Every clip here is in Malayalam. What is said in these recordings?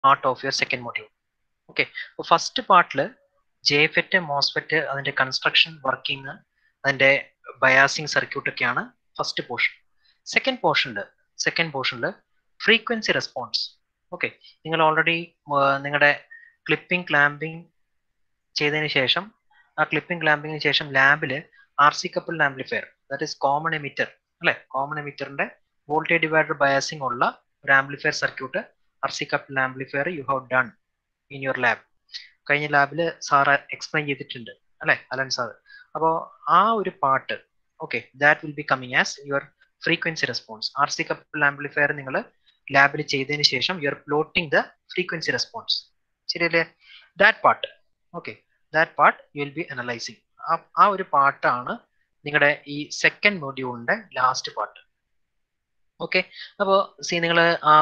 Part of your second module okay അപ്പോൾ ഫസ്റ്റ് പാർട്ടിൽ ജെഫെറ്റ് മോസ്ഫെറ്റ് അതിന്റെ കൺസ്ട്രക്ഷൻ വർക്കിംഗ് അതിന്റെ ബയാസിങ് സർക്യൂട്ട് ഒക്കെയാണ് ഫസ്റ്റ് പോർഷൻ സെക്കൻഡ് പോർഷനിൽ സെക്കൻഡ് പോർഷനിൽ ഫ്രീക്വൻസി റെസ്പോൺസ് ഓക്കെ നിങ്ങൾ ഓൾറെഡി നിങ്ങളുടെ ക്ലിപ്പിംഗ് ക്ലാമ്പിംഗ് ചെയ്തതിന് ശേഷം ആ ക്ലിപ്പിംഗ് ക്ലാമ്പിങ്ങിന് ശേഷം ലാബിൽ R C couple amplifier that is common emitter അല്ലെ കോമൺ എമിറ്ററിന്റെ വോൾട്ടേജ് ഡിവൈഡർ ബയാസിംഗ് ഉള്ള ഒരു amplifier circuit R C couple amplifier you have done in your lab കഴിഞ്ഞ ലാബിൽ സാറ് എക്സ്പ്ലെയിൻ ചെയ്തിട്ടുണ്ട് അല്ലെ അലൻ സാർ അപ്പോൾ ആ ഒരു part okay that will be coming as your frequency response R C couple amplifier നിങ്ങൾ ലാബിൽ ചെയ്തതിന് ശേഷം you are plotting the frequency response ശരിയല്ലേ that part okay that part you will be analysing ആ ഒരു പാർട്ടാണ് നിങ്ങളുടെ ഈ സെക്കൻഡ് മൊഡ്യൂളിന്റെ ലാസ്റ്റ് പാർട്ട് ഓക്കെ അപ്പോൾ സി നിങ്ങൾ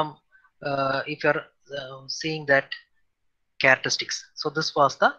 if you are seeing that characteristics so this was the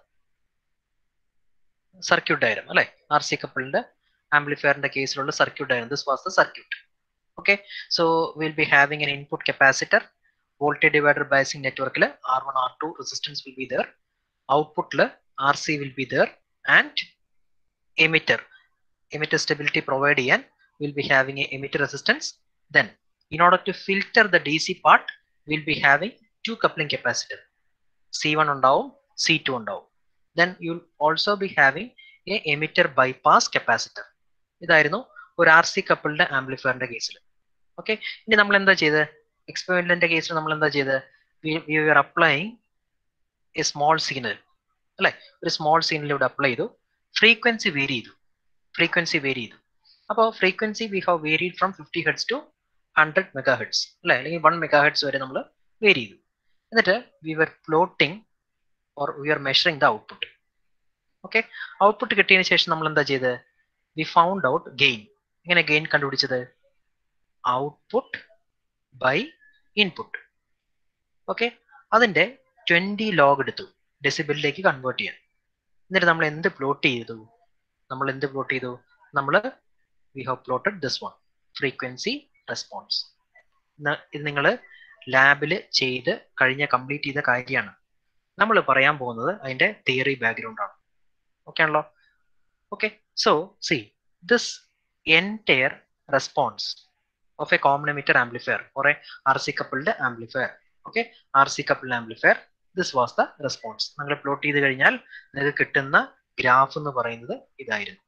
circuit diagram അല്ലെ ആർ സി കപ്പിളിന്റെ ആംപ്ലിഫയറിന്റെ കേസിലുള്ള circuit diagram this was the circuit okay so we'll be having an input capacitor voltage divider biasing network la r1 r2 resistance will be there output la rc will be there and emitter emitter stability provided and we'll be having a emitter resistance then in order to filter the dc part we'll be having two coupling capacitor c1 ഉണ്ടാവും c2 ഉണ്ടാവും then you'll also be having a emitter bypass capacitor ഇതായിരുന്നു ഒരു ആർ സി കപ്പിളിന്റെ ആംപ്ലിഫയറിന്റെ കേസിൽ ഓക്കെ ഇനി നമ്മൾ എന്താ ചെയ്ത് എക്സ്പെരിമെന്റിന്റെ കേസിൽ നമ്മൾ എന്താ ചെയ്ത് we are applying a small signal അല്ലെ ഒരു സ്മോൾ സിഗ്നൽ ഇവിടെ അപ്ലൈ ചെയ്തു ഫ്രീക്വൻസി വേരി ചെയ്തു ഫ്രീക്വൻസി വേരി ചെയ്തു അപ്പോൾ frequency we have varied from fifty hertz to hundred mega hertz അല്ലെ അല്ലെങ്കിൽ വൺ മെഗാ ഹെഡ്സ് വരെ നമ്മൾ വേരി ചെയ്തു എന്നിട്ട് we were plotting or we are measuring the output okay output കിട്ടിയതിന് ശേഷം നമ്മൾ എന്താ ചെയ്ത് വി ഫൗണ്ട് ഔട്ട് ഗെയിൻ എങ്ങനെ ഗെയിൻ കണ്ടുപിടിച്ചത് ഔട്ട്പുട്ട് ബൈ ഇൻപുട്ട് ഓക്കെ അതിന്റെ ട്വന്റി ലോഗ് എടുത്തു ഡെസിബിളിലേക്ക് കൺവേർട്ട് ചെയ്യാൻ എന്നിട്ട് നമ്മൾ എന്ത് പ്ലോട്ട് ചെയ്തു നമ്മൾ എന്ത് പ്ലോട്ട് ചെയ്തു നമ്മൾ we have plotted this one frequency response ഇത് നിങ്ങൾ ലാബിൽ ചെയ്ത് കഴിഞ്ഞ കംപ്ലീറ്റ് ചെയ്ത കാര്യമാണ് നമ്മൾ പറയാൻ പോകുന്നത് അതിന്റെ തിയറി ബാക്ക്ഗ്രൗണ്ട് ആണ് ഓക്കെ ആണല്ലോ okay so see this entire response of a common emitter amplifier or a RC coupled amplifier. Okay, RC coupled amplifier. This was the response. നിങ്ങൾ പ്ലോട്ട് ചെയ്ത് കഴിഞ്ഞാൽ നിങ്ങൾക്ക് കിട്ടുന്ന ഗ്രാഫ് എന്ന് പറയുന്നത് ഇതായിരുന്നു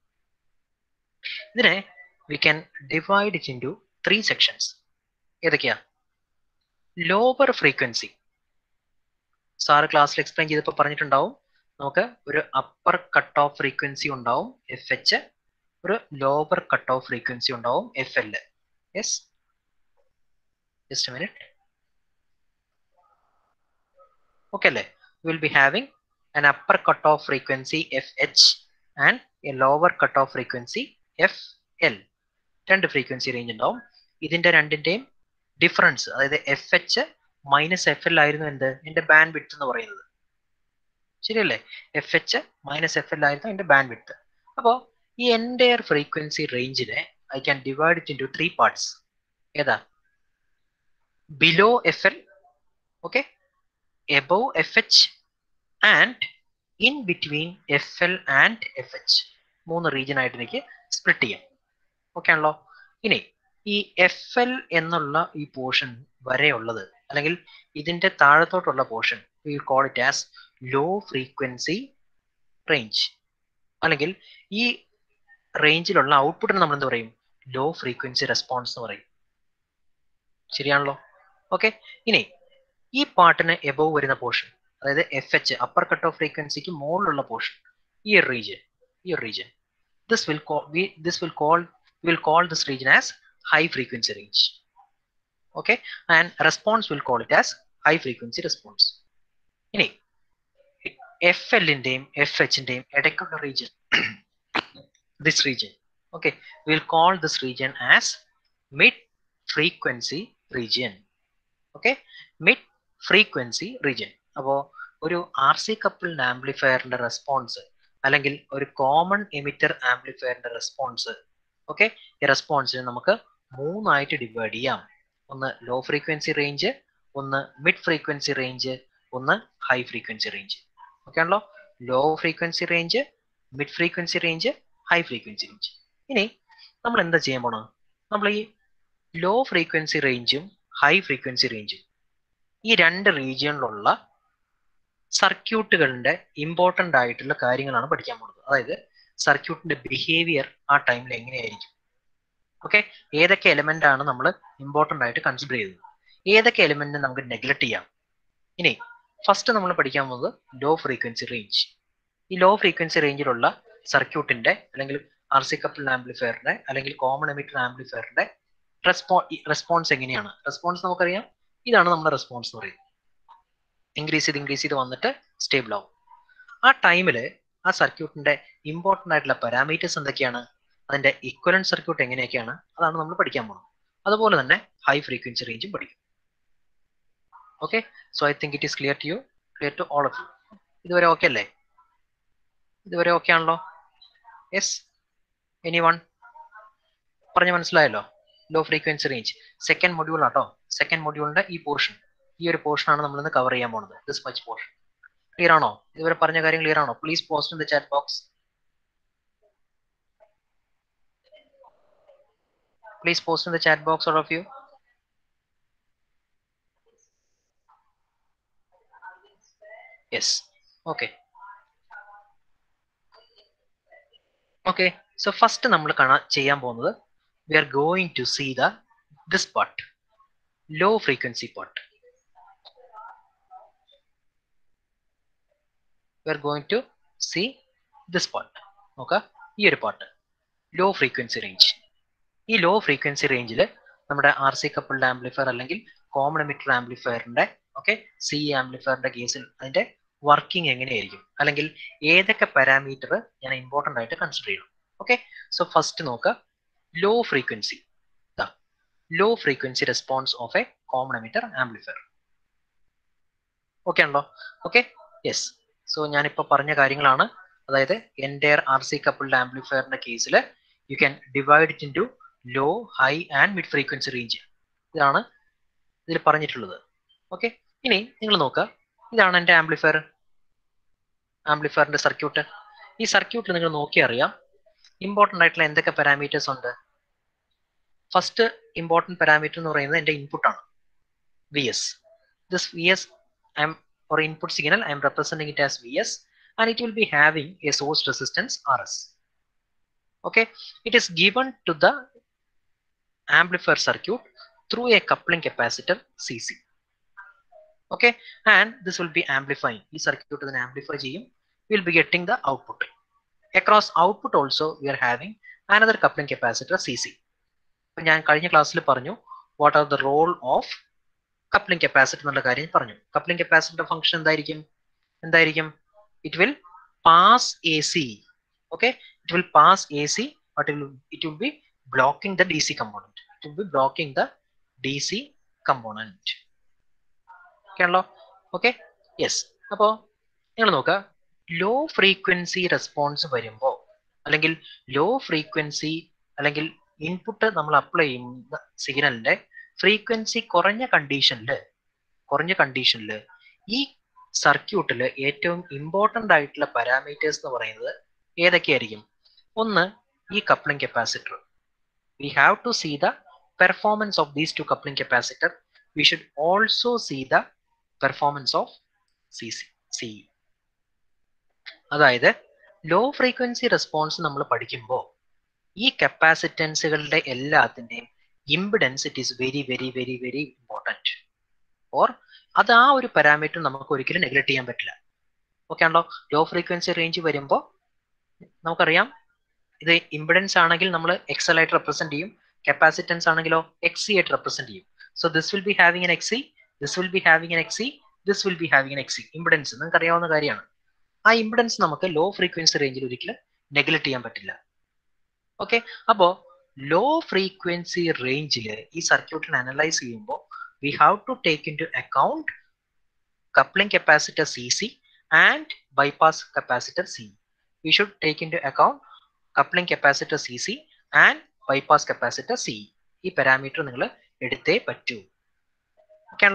ഇതിനെ we can divide it into three sections ഏതൊക്കെയാ ലോവർ ഫ്രീക്വൻസി സാറ് ക്ലാസ്സിൽ എക്സ്പ്ലെയിൻ ചെയ്തപ്പോൾ പറഞ്ഞിട്ടുണ്ടാവും നമുക്ക് ഒരു അപ്പർ കട്ട് ഓഫ് ഫ്രീക്വൻസി ഉണ്ടാവും എഫ് എച്ച് ഒരു ലോവർ കട്ട് ഓഫ് ഫ്രീക്വൻസി ഉണ്ടാവും എഫ് എൽ yes just a minute okay le we'll be having an upper cutoff frequency fh and a lower cutoff frequency fl രണ്ട് ഫ്രീക്വൻസി റേഞ്ച് ഉണ്ടാവും ഇതിന്റെ രണ്ടിന്റെയും ഡിഫറൻസ് അതായത് F H minus F L ആയിരുന്നു എന്ത് എന്റെ ബാൻഡ് വിഡ്ത്ത് എന്ന് പറയുന്നത് ശരിയല്ലേ F H minus F L ആയിരുന്നു എന്റെ ബാൻഡ് വിഡ്ത്ത് അപ്പോൾ ഈ എൻറ്റയർ ഫ്രീക്വൻസി റേഞ്ചിനെ I can divide it into three parts ഏതാ below F L okay above F H and in between F L and F H മൂന്ന് റീജിയൻ ആയിട്ട് എനിക്ക് സ്പ്ലിറ്റ് ചെയ്യാം ഓക്കെ ആണല്ലോ ഇനി ഈ എഫ് എൽ എന്നുള്ള ഈ പോർഷൻ വരെയുള്ളത് അല്ലെങ്കിൽ ഇതിന്റെ താഴത്തോട്ടുള്ള portion we call it as low frequency range അല്ലെങ്കിൽ ഈ റേഞ്ചിലുള്ള ഔട്ട്പുട്ടിന് നമ്മൾ എന്ത് പറയും ലോ ഫ്രീക്വൻസി റെസ്പോൺസ് എന്ന് പറയും ശരിയാണല്ലോ ഓക്കെ ഇനി ഈ പാട്ടിന് എബവ് വരുന്ന പോർഷൻ അതായത് F H upper cut off ഫ്രീക്വൻസിക്ക് മുകളിലുള്ള പോർഷൻ ഈ ഒരു റീജിയൻ ഈ ഒരു region this will this will call will call this region as high frequency range okay and response will call it as high frequency response ഇനി എഫ് എല്ലിന്റെയും എഫ് എച്ചിന്റെയും ഇടയ്ക്കുള്ള region this region okay we'll call this region as mid frequency region okay mid frequency region അപ്പോൾ ഒരു ആർ സി കപ്പിൾഡ് ആംപ്ലിഫയറിന്റെ റെസ്പോൺസ് അല്ലെങ്കിൽ ഒരു കോമൺ എമിറ്റർ ആംപ്ലിഫയറിന്റെ റെസ്പോൺസ് ഓക്കെ ഈ റെസ്പോൺസിനെ നമുക്ക് മൂന്നായിട്ട് ഡിവൈഡ് ചെയ്യാം ഒന്ന് ലോ ഫ്രീക്വൻസി റേഞ്ച് ഒന്ന് മിഡ് ഫ്രീക്വൻസി റേഞ്ച് ഒന്ന് ഹൈ ഫ്രീക്വൻസി റേഞ്ച് ഓക്കെ ആണല്ലോ low frequency range mid frequency range high frequency range ഇനി നമ്മൾ എന്താ ചെയ്യാൻ പോണത് നമ്മൾ ഈ ലോ ഫ്രീക്വൻസി റേഞ്ചും ഹൈ ഫ്രീക്വൻസി റേഞ്ചും ഈ രണ്ട് റീജിയണിലുള്ള സർക്യൂട്ടുകളുടെ ഇമ്പോർട്ടൻ്റ് ആയിട്ടുള്ള കാര്യങ്ങളാണ് പഠിക്കാൻ പോകുന്നത് അതായത് സർക്യൂട്ടിന്റെ ബിഹേവിയർ ആ ടൈമിൽ എങ്ങനെയായിരിക്കും ഓക്കെ ഏതൊക്കെ എലമെന്റ് ആണ് നമ്മൾ ഇമ്പോർട്ടൻ്റ് ആയിട്ട് കൺസിഡർ ചെയ്തത് ഏതൊക്കെ എലമെന്റ് നമുക്ക് നെഗ്ലക്ട് ചെയ്യാം ഇനി ഫസ്റ്റ് നമ്മൾ പഠിക്കാൻ പോകുന്നത് ലോ ഫ്രീക്വൻസി റേഞ്ച് ഈ ലോ ഫ്രീക്വൻസി റേഞ്ചിലുള്ള സർക്യൂട്ടിന്റെ അല്ലെങ്കിൽ ആർ സി കപ്പിൾ ആംപ്ലിഫയറിന്റെ അല്ലെങ്കിൽ കോമൺ എമിറ്റർ ആംപ്ലിഫയറിന്റെ റെസ്പോ റെസ്പോൺസ് എങ്ങനെയാണ് റെസ്പോൺസ് നമുക്കറിയാം ഇതാണ് നമ്മുടെ റെസ്പോൺസ് എന്ന് പറയുന്നത് ഇൻക്രീസ് ചെയ്ത് ഇൻക്രീസ് ചെയ്ത് വന്നിട്ട് സ്റ്റേബിൾ ആവും ആ ടൈമിൽ ആ സർക്യൂട്ടിന്റെ ഇമ്പോർട്ടൻ്റ് ആയിട്ടുള്ള പാരാമീറ്റേഴ്സ് എന്തൊക്കെയാണ് അതിന്റെ ഇക്വലന്റ് സർക്യൂട്ട് എങ്ങനെയൊക്കെയാണ് അതാണ് നമ്മൾ പഠിക്കാൻ പോകുന്നത് അതുപോലെ തന്നെ ഹൈ ഫ്രീക്വൻസി റേഞ്ചും പഠിക്കും okay so I think it is clear to you clear to all of you ഇതുവരെ ഓക്കെ അല്ലേ ഇതുവരെ ഓക്കെ ആണല്ലോ യെസ് എനി വൺ പറഞ്ഞ് മനസ്സിലായല്ലോ low frequency range second module ആട്ടോ സെക്കൻഡ് മൊഡ്യൂളിന്റെ ഈ പോർഷൻ ഈ ഒരു പോർഷൻ ആണ് നമ്മൾ ഇന്ന് കവർ ചെയ്യാൻ പോകുന്നത് ദിസ് മച്ച് പോർഷൻ ക്ലിയർ ആണോ ഇതുവരെ പറഞ്ഞ കാര്യം ക്ലിയർ ആണോ please post in the chat box please post in the chat box all of you yes okay okay so first നമ്മൾ കാണാൻ ചെയ്യാൻ പോകുന്നത് we are going to see the this part low frequency part we are going to see this part നോക്കുക ഈ ഒരു പാർട്ട് ലോ ഫ്രീക്വൻസി റേഞ്ച് ഈ ലോ ഫ്രീക്വൻസി റേഞ്ചിൽ നമ്മുടെ ആർ സി കപ്പിൾഡ് ആംപ്ലിഫയർ അല്ലെങ്കിൽ കോമൺ എമിറ്റർ ആംപ്ലിഫയറിന്റെ ഓക്കെ സി ആംപ്ലിഫയറിന്റെ കേസിൽ അതിന്റെ വർക്കിംഗ് എങ്ങനെയായിരിക്കും അല്ലെങ്കിൽ ഏതൊക്കെ പാരാമീറ്റർ ഞാൻ ഇമ്പോർട്ടൻ്റ് ആയിട്ട് കൺസിഡർ ചെയ്യണം ഓക്കെ സോ ഫസ്റ്റ് നോക്കുക low frequency low frequency response of a common emitter amplifier okay ആണല്ലോ ഓക്കെ യെസ് സോ ഞാനിപ്പോൾ പറഞ്ഞ കാര്യങ്ങളാണ് അതായത് എൻറ്റയർ ആർ സി കപ്പിൾഡ് ആംപ്ലിഫയറിന്റെ കേസിൽ you can divide it into low high and mid frequency range ഇതാണ് ഇതിൽ പറഞ്ഞിട്ടുള്ളത് ഓക്കെ ഇനി നിങ്ങൾ നോക്കുക ഇതാണ് എൻ്റെ ആംപ്ലിഫയർ ആംപ്ലിഫയറിന്റെ സർക്യൂട്ട് ഈ സർക്യൂട്ടിൽ നിങ്ങൾ നോക്കി അറിയാം ഇമ്പോർട്ടൻ്റ് ആയിട്ടുള്ള എന്തൊക്കെ പാരാമീറ്റേഴ്സ് ഉണ്ട് ഫസ്റ്റ് ഇമ്പോർട്ടൻറ്റ് പാരാമീറ്റർ എന്ന് പറയുന്നത് എൻ്റെ ഇൻപുട്ടാണ് V S this V S I M or input signal, I am representing it as Vs and it will be having a source resistance Rs. Okay, it is given to the amplifier circuit through a coupling capacitor Cc. Okay, and this will be amplifying. This circuit then amplify ചെയ്യും. We will be getting the output. Across output also we are having another coupling capacitor Cc. ഞാൻ കഴിഞ്ഞ ക്ലാസ്സിൽ പറഞ്ഞു what are the role of coupling capacitor എന്നുള്ള കാര്യം പറഞ്ഞു കപ്ലിംഗ് കപ്പാസിറ്റർ ഫംഗ്ഷൻ എന്തായിരിക്കും എന്തായിരിക്കും it will pass A C okay it will pass A C but it will be blocking the D C component it will be blocking the D C component okay ആണല്ലോ ഓക്കെ യെസ് അപ്പോൾ നിങ്ങൾ നോക്കുക ലോ ഫ്രീക്വൻസി റെസ്പോൺസ് വരുമ്പോൾ അല്ലെങ്കിൽ ലോ ഫ്രീക്വൻസി അല്ലെങ്കിൽ ഇൻപുട്ട് നമ്മൾ അപ്ലൈ ചെയ്യുന്ന സിഗ്നലിന്റെ ഫ്രീക്വൻസി കുറഞ്ഞ കണ്ടീഷനിൽ കുറഞ്ഞ കണ്ടീഷനിൽ ഈ സർക്യൂട്ടിൽ ഏറ്റവും ഇമ്പോർട്ടൻ്റ് ആയിട്ടുള്ള പാരാമീറ്റേഴ്സ് എന്ന് പറയുന്നത് ഏതൊക്കെയായിരിക്കും ഒന്ന് ഈ coupling capacitor we have to see the performance of these two coupling capacitor we should also see the performance of C C C അതായത് ലോ ഫ്രീക്വൻസി റെസ്പോൺസ് നമ്മൾ പഠിക്കുമ്പോൾ ഈ കപ്പാസിറ്റൻസുകളുടെ എല്ലാത്തിൻ്റെയും impedance it is very very very very important or അത് ആ ഒരു പാരാമീറ്റർ നമുക്ക് ഒരിക്കലും നെഗ്ലക്ട് ചെയ്യാൻ പറ്റില്ല ഓക്കെ ആണല്ലോ ലോ ഫ്രീക്വൻസി റേഞ്ച് വരുമ്പോൾ നമുക്കറിയാം ഇത് ഇമ്പിഡൻസ് ആണെങ്കിൽ നമ്മൾ എക്സൽ ആയിട്ട് റെപ്രസെന്റ് ചെയ്യും കപ്പാസിറ്റൻസ് ആണെങ്കിലോ എക്സ് സി ആയിട്ട് റെപ്രസെന്റ് ചെയ്യും so this will be having an X C this will be having an X C this will be having an X C impedance നിങ്ങൾക്ക് അറിയാവുന്ന കാര്യമാണ് ആ ഇമ്പിഡൻസ് നമുക്ക് ലോ ഫ്രീക്വൻസി റേഞ്ചിൽ ഒരിക്കലും നെഗ്ലക്ട് ചെയ്യാൻ പറ്റില്ല ഓക്കെ അപ്പോൾ ലോ ഫ്രീക്വൻസി റേഞ്ചിൽ ഈ സർക്യൂട്ടിനെ അനലൈസ് ചെയ്യുമ്പോൾ we have to take into account coupling capacitor C C and bypass capacitor C we should take into account coupling capacitor C C and bypass capacitor C ഈ പാരാമീറ്റർ നിങ്ങൾ എടുത്തേ പറ്റൂ ഓക്കെ ആണല്ലോ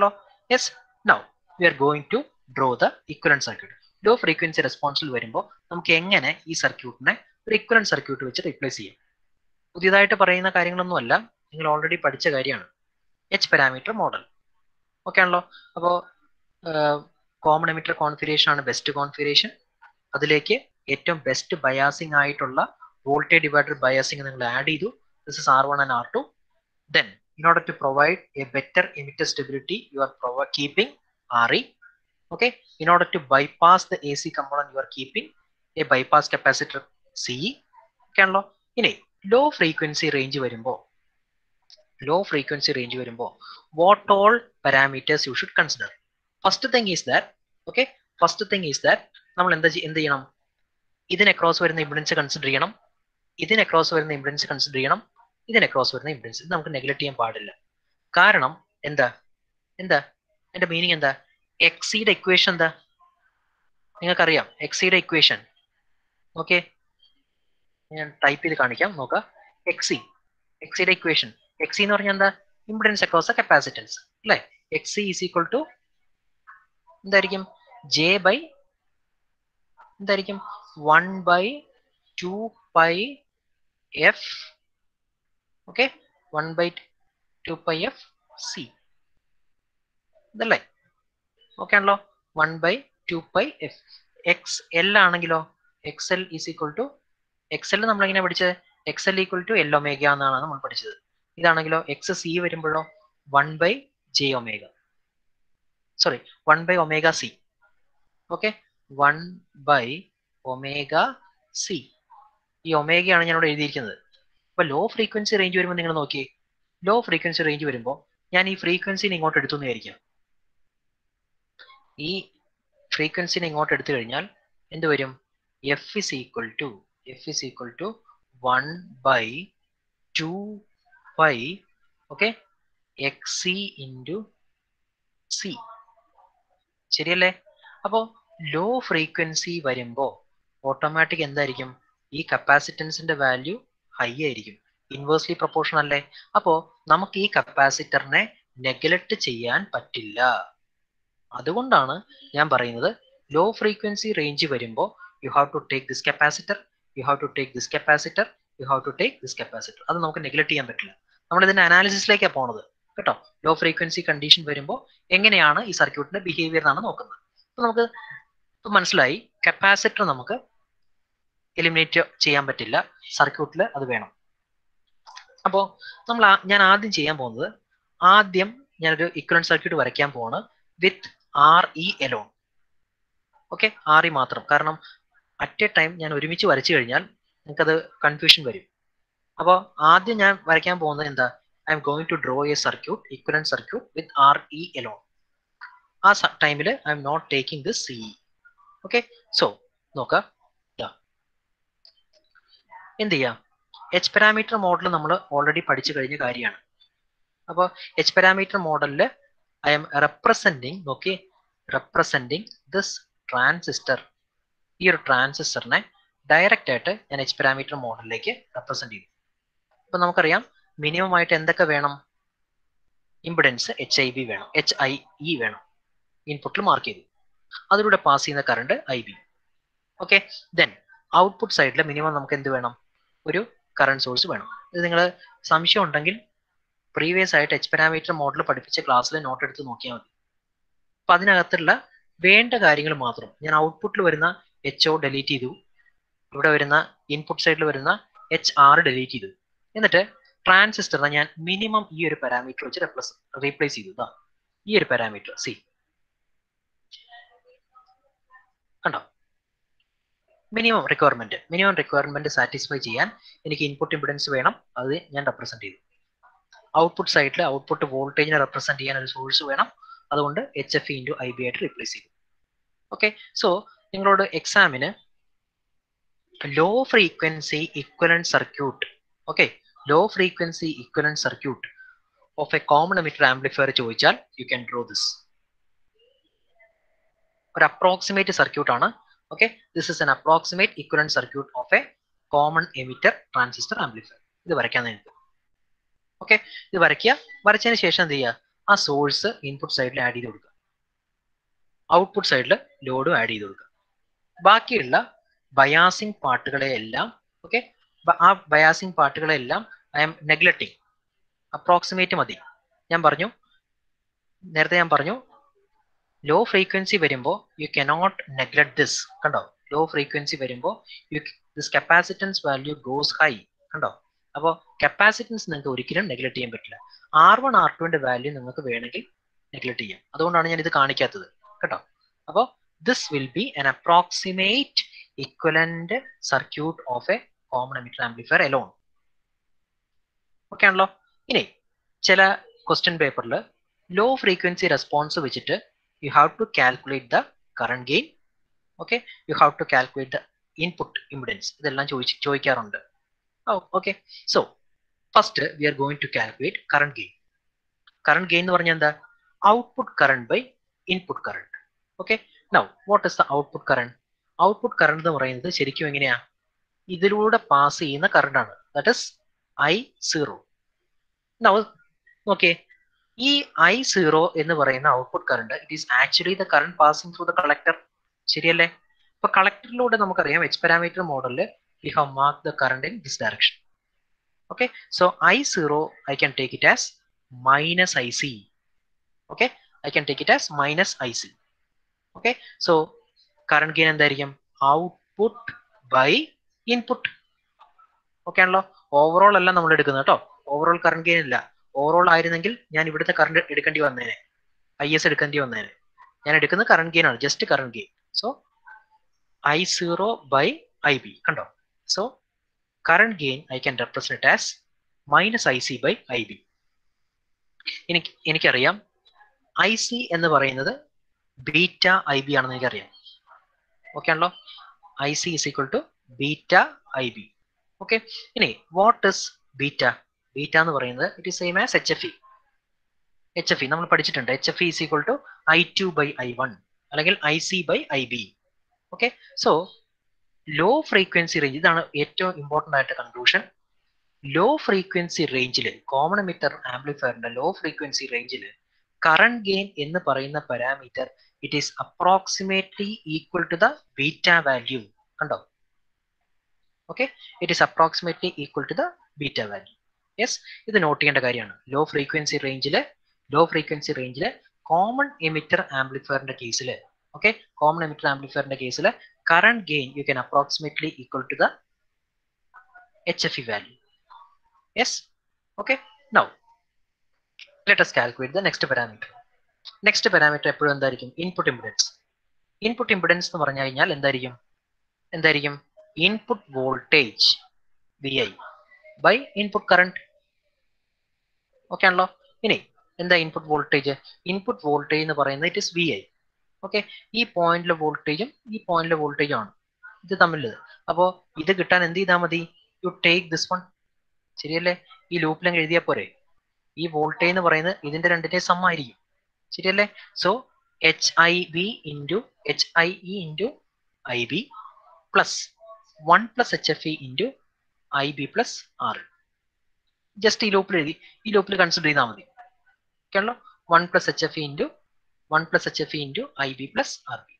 yes now we are going to draw the equivalent circuit low frequency റെസ്പോൺസിൽ വരുമ്പോൾ നമുക്ക് എങ്ങനെ ഈ സർക്യൂട്ടിനെ ഒരു ഇക്വലന്റ് സർക്യൂട്ട് വെച്ച് റീപ്ലേസ് ചെയ്യാം പുതിയതായിട്ട് പറയുന്ന കാര്യങ്ങളൊന്നുമല്ല നിങ്ങൾ ഓൾറെഡി പഠിച്ച കാര്യമാണ് എച്ച് പാരാമീറ്റർ മോഡൽ ഓക്കെ ആണല്ലോ അപ്പോൾ കോമൺ എമിറ്റർ കോൺഫിഗറേഷൻ ആണ് ബെസ്റ്റ് കോൺഫിഗറേഷൻ അതിലേക്ക് ഏറ്റവും ബെസ്റ്റ് ബയാസിംഗ് ആയിട്ടുള്ള വോൾട്ടേജ് ഡിവൈഡർ ബയാസിംഗ് നിങ്ങൾ ആഡ് ചെയ്തു this is R one and R two then in order to provide a better emitter stability you are keeping R E okay in order to bypass the ac component you are keeping a bypass capacitor ce ആണല്ലോ ഇനി ലോ ഫ്രീക്വൻസി റേഞ്ച് വരുമ്പോൾ ലോ ഫ്രീക്വൻസി റേഞ്ച് വരുമ്പോൾ what all parameters you should consider first thing is that okay first thing is that നമ്മൾ എന്താ എന്ത് ചെയ്യണം ഇതിന് അക്രോസ് വരുന്ന ഇംപിഡൻസ് കൺസിഡർ ചെയ്യണം ഇതിന് അക്രോസ് വരുന്ന ഇംപിഡൻസ് കൺസിഡർ ചെയ്യണം ഇതിന് അക്രോസ് വരുന്ന ഇംപിഡൻസ് ഇത് നമുക്ക് നെഗ്ലക്ട് ചെയ്യാൻ പാടില്ല കാരണം എന്താ എന്താ എന്റെ മീനിങ് എന്താ എക്സിയുടെ ഇക്വേഷൻ എന്താ നിങ്ങൾക്കറിയാം എക്സിയുടെ ഇക്വേഷൻ ഓക്കെ ഞാൻ ടൈപ്പ് ചെയ്ത് കാണിക്കാം നോക്കാം എക്സി എക്സിയുടെ ഇക്വേഷൻ എക്സി എന്ന് പറഞ്ഞാൽ എന്താ ഇംപിഡൻസ് അക്രോസ് കപ്പാസിറ്റൻസ് അല്ലേ എക്സി ഈസ് ഈക്വൽ ടു എന്തായിരിക്കും ജെ ബൈ എന്തായിരിക്കും one by two pi F okay one by two pi F C ഇതല്ലേ ഓക്കെ ആണല്ലോ one by two pi F X L ആണെങ്കിലോ X L is equal to X L നമ്മൾ എങ്ങനെ പഠിച്ചത് X L equal to L omega എന്നാണ് നമ്മൾ പഠിച്ചത് ഇതാണെങ്കിലോ എക്സ് സി വരുമ്പോഴോ one by J omega sorry one by omega C okay one by omega C ഈ ഒമേഗയാണ് ഞാൻ ഇവിടെ എഴുതിയിരിക്കുന്നത് അപ്പൊ ലോ ഫ്രീക്വൻസി റേഞ്ച് വരുമ്പോൾ നിങ്ങൾ നോക്കിയേ ലോ ഫ്രീക്വൻസി റേഞ്ച് വരുമ്പോൾ ഞാൻ ഈ ഫ്രീക്വൻസിനെ ഇങ്ങോട്ട് എടുത്തു വിചാരിക്കാം ഈ ഫ്രീക്വൻസിനെ ഇങ്ങോട്ട് എടുത്തു കഴിഞ്ഞാൽ എന്ത് വരും F is equal to F is equal to one by two by okay X C into C ശരിയല്ലേ അപ്പോൾ ലോ ഫ്രീക്വൻസി വരുമ്പോൾ ഓട്ടോമാറ്റിക് എന്തായിരിക്കും ഈ കപ്പാസിറ്റൻസിന്റെ വാല്യൂ ഹൈ ആയിരിക്കും ഇൻവേഴ്സ്ലി പ്രൊപ്പോർഷൻ അല്ലേ അപ്പോൾ നമുക്ക് ഈ കപ്പാസിറ്ററിനെ നെഗ്ലക്ട് ചെയ്യാൻ പറ്റില്ല അതുകൊണ്ടാണ് ഞാൻ പറയുന്നത് ലോ ഫ്രീക്വൻസി റേഞ്ച് വരുമ്പോൾ you have to take this capacitor you have to take this capacitor you have to take this capacitor അത് നമുക്ക് നെഗ്ലക്ട് ചെയ്യാൻ പറ്റില്ല നമ്മൾ ഇതിന്റെ അനാലിസിസിലേക്കാണ് പോണത് കേട്ടോ ലോ ഫ്രീക്വൻസി കണ്ടീഷൻ വരുമ്പോൾ എങ്ങനെയാണ് ഈ സർക്യൂട്ടിന്റെ ബിഹേവിയർ എന്നാണ് നോക്കുന്നത് അപ്പൊ നമുക്ക് ഇപ്പൊ മനസ്സിലായി കപ്പാസിറ്റർ നമുക്ക് എലിമിനേറ്റ് ചെയ്യാൻ പറ്റില്ല സർക്യൂട്ടിൽ അത് വേണം അപ്പോൾ നമ്മൾ ഞാൻ ആദ്യം ചെയ്യാൻ പോകുന്നത് ആദ്യം ഞാനൊരു ഇക്വലന്റ് സർക്യൂട്ട് വരയ്ക്കാൻ പോവാണ് with R E alone okay R E മാത്രം കാരണം അറ്റ് എ ടൈം ഞാൻ ഒരുമിച്ച് വരച്ചു കഴിഞ്ഞാൽ നിങ്ങൾക്കത് കൺഫ്യൂഷൻ വരും അപ്പോൾ ആദ്യം ഞാൻ വരയ്ക്കാൻ പോകുന്നത് എന്താ I'm going to draw a circuit equivalent circuit with R E alone ആ ടൈമിൽ I'm not taking this C okay so നോക്കാം എന്ത് ചെയ്യാം എച്ച് പാരാമീറ്റർ മോഡൽ നമ്മൾ ഓൾറെഡി പഠിച്ചു കഴിഞ്ഞ കാര്യമാണ് അപ്പോൾ എച്ച് പാരാമീറ്റർ മോഡലിൽ ഐ എം റെപ്രസെൻറ്റിങ് നോക്കി റെപ്രസെൻറ്റിങ് ദിസ് ട്രാൻസിസ്റ്റർ ഈ ഒരു ട്രാൻസിസ്റ്ററിനെ ഡയറക്റ്റ് ആയിട്ട് ഞാൻ എച്ച് പാരാമീറ്റർ മോഡലിലേക്ക് റെപ്രസെന്റ് ചെയ്തു അപ്പൊ നമുക്കറിയാം മിനിമം ആയിട്ട് എന്തൊക്കെ വേണം ഇമ്പിഡൻസ് എച്ച് ഐ ബി വേണം എച്ച് ഐ ഇ വേണം ഇൻപുട്ടിൽ മാർക്ക് ചെയ്തു അതിലൂടെ പാസ് ചെയ്യുന്ന current I B okay then output സൈഡിൽ മിനിമം നമുക്ക് എന്ത് വേണം ഒരു കറണ്ട് സോഴ്സ് വേണം ഇത് നിങ്ങൾ സംശയം ഉണ്ടെങ്കിൽ പ്രീവിയസ് ആയിട്ട് എച്ച് പാരാമീറ്റർ മോഡൽ പഠിപ്പിച്ച ക്ലാസ്സിൽ നോട്ട് എടുത്ത് നോക്കിയാൽ മതി അപ്പൊ അതിനകത്തുള്ള വേണ്ട കാര്യങ്ങൾ മാത്രം ഞാൻ ഔട്ട്പുട്ടിൽ വരുന്ന എച്ച് ഒ ഡെലീറ്റ് ചെയ്തു ഇവിടെ വരുന്ന ഇൻപുട്ട് സൈഡിൽ വരുന്ന എച്ച് ആർ ഡെലീറ്റ് ചെയ്തു എന്നിട്ട് ട്രാൻസിസ്റ്ററിനെ ഞാൻ മിനിമം ഈ ഒരു പാരാമീറ്റർ വെച്ച് റെപ്ലസ് റീപ്ലേസ് ചെയ്തു ഇതാ ഈ ഒരു പാരാമീറ്റർ സി കണ്ടോ minimum requirement minimum requirement satisfy ചെയ്യാൻ എനിക്ക് ഇൻപുട്ട് ഇമ്പിഡൻസ് വേണം അത് ഞാൻ റെപ്രസെന്റ് ചെയ്തു ഔട്ട്പുട്ട് സൈഡിൽ ഔട്ട്പുട്ട് വോൾട്ടേജിനെ റെപ്രസെന്റ് ചെയ്യാൻ ഒരു സോഴ്സ് വേണം അതുകൊണ്ട് H F into I B ആയിട്ട് റീപ്ലേസ് ചെയ്തു ഓക്കെ സോ നിങ്ങളോട് എക്സാമിന് low frequency equivalent circuit okay low frequency equivalent circuit of a common emitter amplifier ചോദിച്ചാൽ യു ക്യാൻ ഡ്രോ ദിസ് ഒരു അപ്രോക്സിമേറ്റ് സർക്യൂട്ട് ആണ് okay this is an approximate equivalent circuit of a common emitter transistor amplifier ഇത് വരയ്ക്കാൻ നിങ്ങൾക്ക് ഓക്കെ ഇത് വരയ്ക്കുക വരച്ചതിന് ശേഷം എന്ത് ചെയ്യുക ആ സോഴ്സ് ഇൻപുട്ട് സൈഡിൽ ആഡ് ചെയ്ത് കൊടുക്കുക ഔട്ട്പുട്ട് സൈഡിൽ ലോഡും ആഡ് ചെയ്ത് കൊടുക്കുക ബാക്കിയുള്ള ബയാസിംഗ് പാർട്ടുകളെയെല്ലാം ഓക്കെ ആ ബയാസിംഗ് പാർട്ടുകളെല്ലാം ഐ എം നെഗ്ലക്റ്റിംഗ് അപ്രോക്സിമേറ്റ് മതി ഞാൻ പറഞ്ഞു നേരത്തെ ഞാൻ പറഞ്ഞു ലോ ഫ്രീക്വൻസി വരുമ്പോൾ യു കനോട്ട് നെഗ്ലക്ട് ദിസ് കണ്ടോ ലോ ഫ്രീക്വൻസി വരുമ്പോൾ you this capacitance value goes high കണ്ടോ അപ്പോൾ കപ്പാസിറ്റൻസ് നിങ്ങൾക്ക് ഒരിക്കലും നെഗ്ലക്ട് ചെയ്യാൻ പറ്റില്ല ആർ വൺ ആർ ടുവിന്റെ വാല്യൂ നിങ്ങൾക്ക് വേണമെങ്കിൽ നെഗ്ലക്ട് ചെയ്യാം അതുകൊണ്ടാണ് ഞാൻ ഇത് കാണിക്കാത്തത് കേട്ടോ അപ്പോൾ this will be an approximate equivalent circuit of a common emitter amplifier alone ഓക്കെ ആണല്ലോ ഇനി ചില ക്വസ്റ്റ്യൻ പേപ്പറിൽ ലോ ഫ്രീക്വൻസി റെസ്പോൺസ് വെച്ചിട്ട് you have to calculate the current gain okay you have to calculate the input impedance ഇതെല്ലാം ചോദിച്ച് ചോദിക്കാറുണ്ട് okay so first we are going to calculate current gain current gain എന്ന് പറഞ്ഞാൽ എന്താ output current by input current okay now what is the output current output current എന്ന് പറയുന്നത് ശരിക്കും എങ്ങനെയാ ഇതിലൂടെ പാസ് ചെയ്യുന്ന കറണ്ട് ആണ് that is I zero now okay ഈ ഐ സീറോ എന്ന് പറയുന്ന output current it is actually the current passing through the collector ശരിയല്ലേ ഇപ്പൊ കളക്ടറിലൂടെ നമുക്കറിയാം എച്ച് പാരാമീറ്റർ മോഡലിൽ we have mark the current in this direction okay so I zero I can take it as minus I C okay I can take it as minus I C okay so current gain എന്തായിരിക്കും ഔട്ട്പുട്ട് ബൈ ഇൻപുട്ട് ഓക്കെ ആണല്ലോ ഓവറോൾ അല്ല നമ്മൾ എടുക്കുന്നത് കേട്ടോ ഓവറോൾ കറണ്ട് ഗെയിൻ ഇല്ല ഓവറോൾ ആയിരുന്നെങ്കിൽ ഞാൻ ഇവിടുത്തെ കറണ്ട് എടുക്കേണ്ടി വന്നേനെ ഐ എസ് എടുക്കേണ്ടി വന്നേനെ ഞാൻ എടുക്കുന്ന കറണ്ട് ഗെയിൻ ആണ് just current gain so I zero by I B കണ്ടോ so current gain I can represent as minus I C by I B എനിക്ക് എനിക്കറിയാം ഐ സി എന്ന് പറയുന്നത് ബീറ്റ ഐ ബി ആണെന്ന് എനിക്കറിയാം ഓക്കെ ആണല്ലോ I C is equal to beta I B okay ഇനി വാട്ട് ഇസ് ബീറ്റ ബീറ്റ എന്ന് പറയുന്നത് it is same as H F E H F E നമ്മൾ പഠിച്ചിട്ടുണ്ട് H F E is equal to I two by I one അല്ലെങ്കിൽ I C by I B okay so low frequency range ഇതാണ് ഏറ്റവും ഇമ്പോർട്ടൻ്റ് ആയിട്ട് കൺക്ലൂഷൻ ലോ ഫ്രീക്വൻസി റേഞ്ചിൽ കോമൺ എമിറ്റർ ആംപ്ലിഫയറിന്റെ ലോ ഫ്രീക്വൻസി റേഞ്ചിൽ കറണ്ട് ഗെയിൻ എന്ന് പറയുന്ന parameter it is approximately equal to the beta value കണ്ടോ okay it is approximately equal to the beta value yes ഇത് നോട്ട് ചെയ്യേണ്ട കാര്യമാണ് ലോ ഫ്രീക്വൻസി റേഞ്ചിൽ ലോ ഫ്രീക്വൻസി റേഞ്ചിൽ കോമൺ എമിറ്റർ ആംപ്ലിഫയറിന്റെ കേസിൽ ഓക്കെ കോമൺ എമിറ്റർ ആംപ്ലിഫയറിന്റെ കേസിൽ current gain you can approximately equal to the H F E value yes okay now let us calculate the next parameter next parameter എപ്പോഴും എന്തായിരിക്കും ഇൻപുട്ട് ഇമ്പിഡൻസ് ഇൻപുട്ട് ഇമ്പിഡൻസ് എന്ന് പറഞ്ഞു കഴിഞ്ഞാൽ എന്തായിരിക്കും എന്തായിരിക്കും input voltage V I by input current okay ആണല്ലോ ഇനി എന്താ ഇൻപുട്ട് വോൾട്ടേജ് ഇൻപുട്ട് വോൾട്ടേജ് എന്ന് പറയുന്നത് it is V I okay ഈ പോയിന്റിലെ വോൾട്ടേജും ഈ പോയിന്റിലെ വോൾട്ടേജും ആണ് ഇത് തമ്മിലുള്ളത് അപ്പോൾ ഇത് കിട്ടാൻ എന്ത് ചെയ്താൽ മതി യു ടേക്ക് ദിസ് വൺ ശരിയല്ലേ ഈ ലൂപ്പിലങ്ങ് എഴുതിയാൽ പോരെ ഈ വോൾട്ടേജ് എന്ന് പറയുന്നത് ഇതിന്റെ രണ്ടിന്റെ സം ആയിരിക്കും ശരിയല്ലേ so H I B into H I E into I B plus one plus H F E into I B plus R just ഈ ലൂപ്പിൽ എഴുതി ഈ ലൂപ്പിൽ കൺസിഡർ ചെയ്താൽ മതി ഓക്കെ ആണല്ലോ one plus H F E into one plus H F E into I B plus R B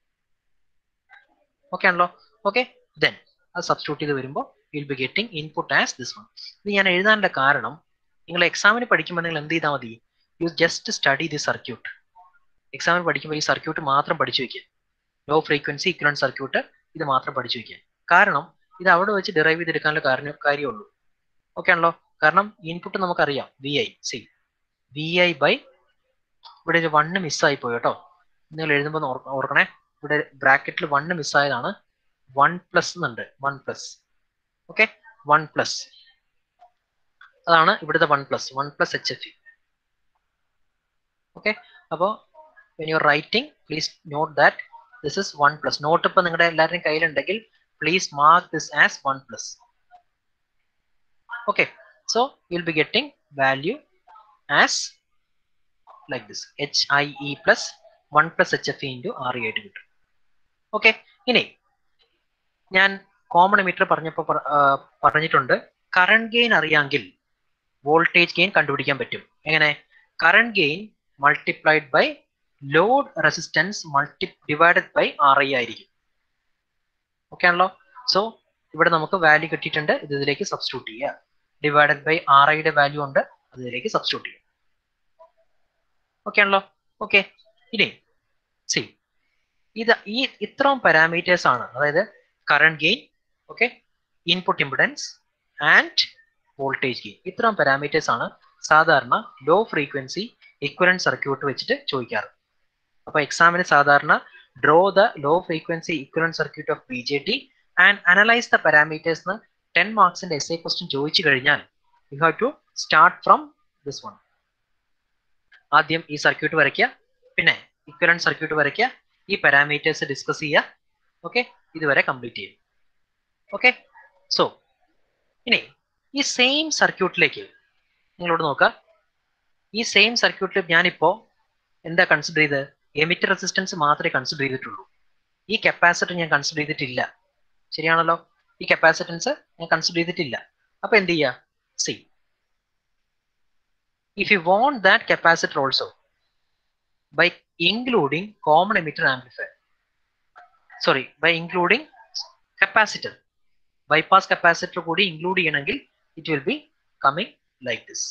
okay ആണല്ലോ ഓക്കെ ദെൻ അത് സബ്സ്റ്റിറ്റ്യൂട്ട് ചെയ്ത് വരുമ്പോൾ will be getting input as this one ഇത് ഞാൻ എഴുതാനുള്ള കാരണം നിങ്ങൾ എക്സാമിന് പഠിക്കുമ്പോൾ നിങ്ങൾ എന്ത് ചെയ്താൽ മതി you just study the circuit എക്സാമിന് പഠിക്കുമ്പോൾ ഈ സർക്യൂട്ട് മാത്രം പഠിച്ചു വെക്കുക ലോ ഫ്രീക്വൻസി ഇക്വലന്റ് സർക്യൂട്ട് ഇത് മാത്രം പഠിച്ചു വെക്കുക കാരണം ഇത് അവിടെ വെച്ച് ഡിറൈവ് ചെയ്തെടുക്കാനുള്ള കാര്യം കാര്യമുള്ളൂ ഓക്കെ ആണല്ലോ കാരണം ഇൻപുട്ട് നമുക്കറിയാം V I C V I by ഇവിടെ ഒരു വണ്ണ് മിസ്സായി പോയി കേട്ടോ നിങ്ങൾ എഴുതുമ്പോൾ ഓർക്കണേ ഇവിടെ ബ്രാക്കറ്റിൽ വണ്ണ് മിസ്സായതാണ് വൺ പ്ലസ് എന്നുണ്ട് one plus okay one plus അതാണ് ഇവിടുത്തെ one plus one plus H F E okay അപ്പോൾ when you writing please note that this is one plus note ഇപ്പം നിങ്ങളുടെ എല്ലാവരുടെയും കയ്യിലുണ്ടെങ്കിൽ please mark this as one plus okay so will be getting value as like this H I E plus one plus H F E into R E ആയിട്ട് കിട്ടും ഓക്കെ ഇനി ഞാൻ കോമൺ മീറ്റർ പറഞ്ഞപ്പോൾ പറഞ്ഞിട്ടുണ്ട് കറണ്ട് ഗെയിൻ അറിയാമെങ്കിൽ വോൾട്ടേജ് ഗെയിൻ കണ്ടുപിടിക്കാൻ പറ്റും എങ്ങനെ current gain multiplied by load resistance multi divided by R I ആയിരിക്കും ഓക്കെ ആണല്ലോ സോ ഇവിടെ നമുക്ക് വാല്യൂ കിട്ടിയിട്ടുണ്ട് ഇത് ഇതിലേക്ക് സബ്സ്റ്റിറ്റ്യൂട്ട് ചെയ്യുക ഡിവൈഡഡ് ബൈ ആർ ഐയുടെ വാല്യൂ ഉണ്ട് അത് ഇതിലേക്ക് സബ്സ്റ്റിറ്റ്യൂട്ട് ചെയ്യുക ഓക്കെ ആണല്ലോ ഓക്കെ ഇനി സി ഇത് ഈ ഇത്രയും പാരാമീറ്റേഴ്സ് ആണ് അതായത് current gain okay input impedance and voltage gain ഇത്രയും പാരാമീറ്റേഴ്സ് ആണ് സാധാരണ ലോ ഫ്രീക്വൻസി ഇക്വലന്റ് സർക്യൂട്ട് വെച്ചിട്ട് ചോദിക്കാറ് അപ്പൊ എക്സാമിന് സാധാരണ draw the low frequency equivalent circuit of B J T and analyse the parameters ten മാർക്സിന്റെ എസ് എ ക്വസ്റ്റ്യൻ ചോദിച്ചു കഴിഞ്ഞാൽ you have to start from this one ആദ്യം ഈ സർക്യൂട്ട് വരയ്ക്കുക പിന്നെ ഇക്വലന്റ് സർക്യൂട്ട് വരയ്ക്കുക ഈ പാരാമീറ്റേഴ്സ് ഡിസ്കസ് ചെയ്യുക ഓക്കെ ഇതുവരെ കംപ്ലീറ്റ് ചെയ്യും ഓക്കെ സോ ഇനി ഈ സെയിം സർക്യൂട്ടിലേക്ക് നിങ്ങളോട് നോക്കുക ഈ സെയിം സർക്യൂട്ടിൽ ഞാനിപ്പോ എന്താ കൺസിഡർ ചെയ്ത് എമിറ്റർ റെസിസ്റ്റൻസ് മാത്രമേ കൺസിഡർ ചെയ്തിട്ടുള്ളൂ ഈ കപ്പാസിറ്റർ ഞാൻ കൺസിഡർ ചെയ്തിട്ടില്ല ശരിയാണല്ലോ ഈ കപ്പാസിറ്റൻസ് ഞാൻ കൺസിഡർ ചെയ്തിട്ടില്ല അപ്പൊ എന്ത് ചെയ്യുക see if you want that capacitor also by including common emitter amplifier sorry by including capacitor bypass capacitor കൂടി ഇൻക്ലൂഡ് ചെയ്യണമെങ്കിൽ it will be coming like this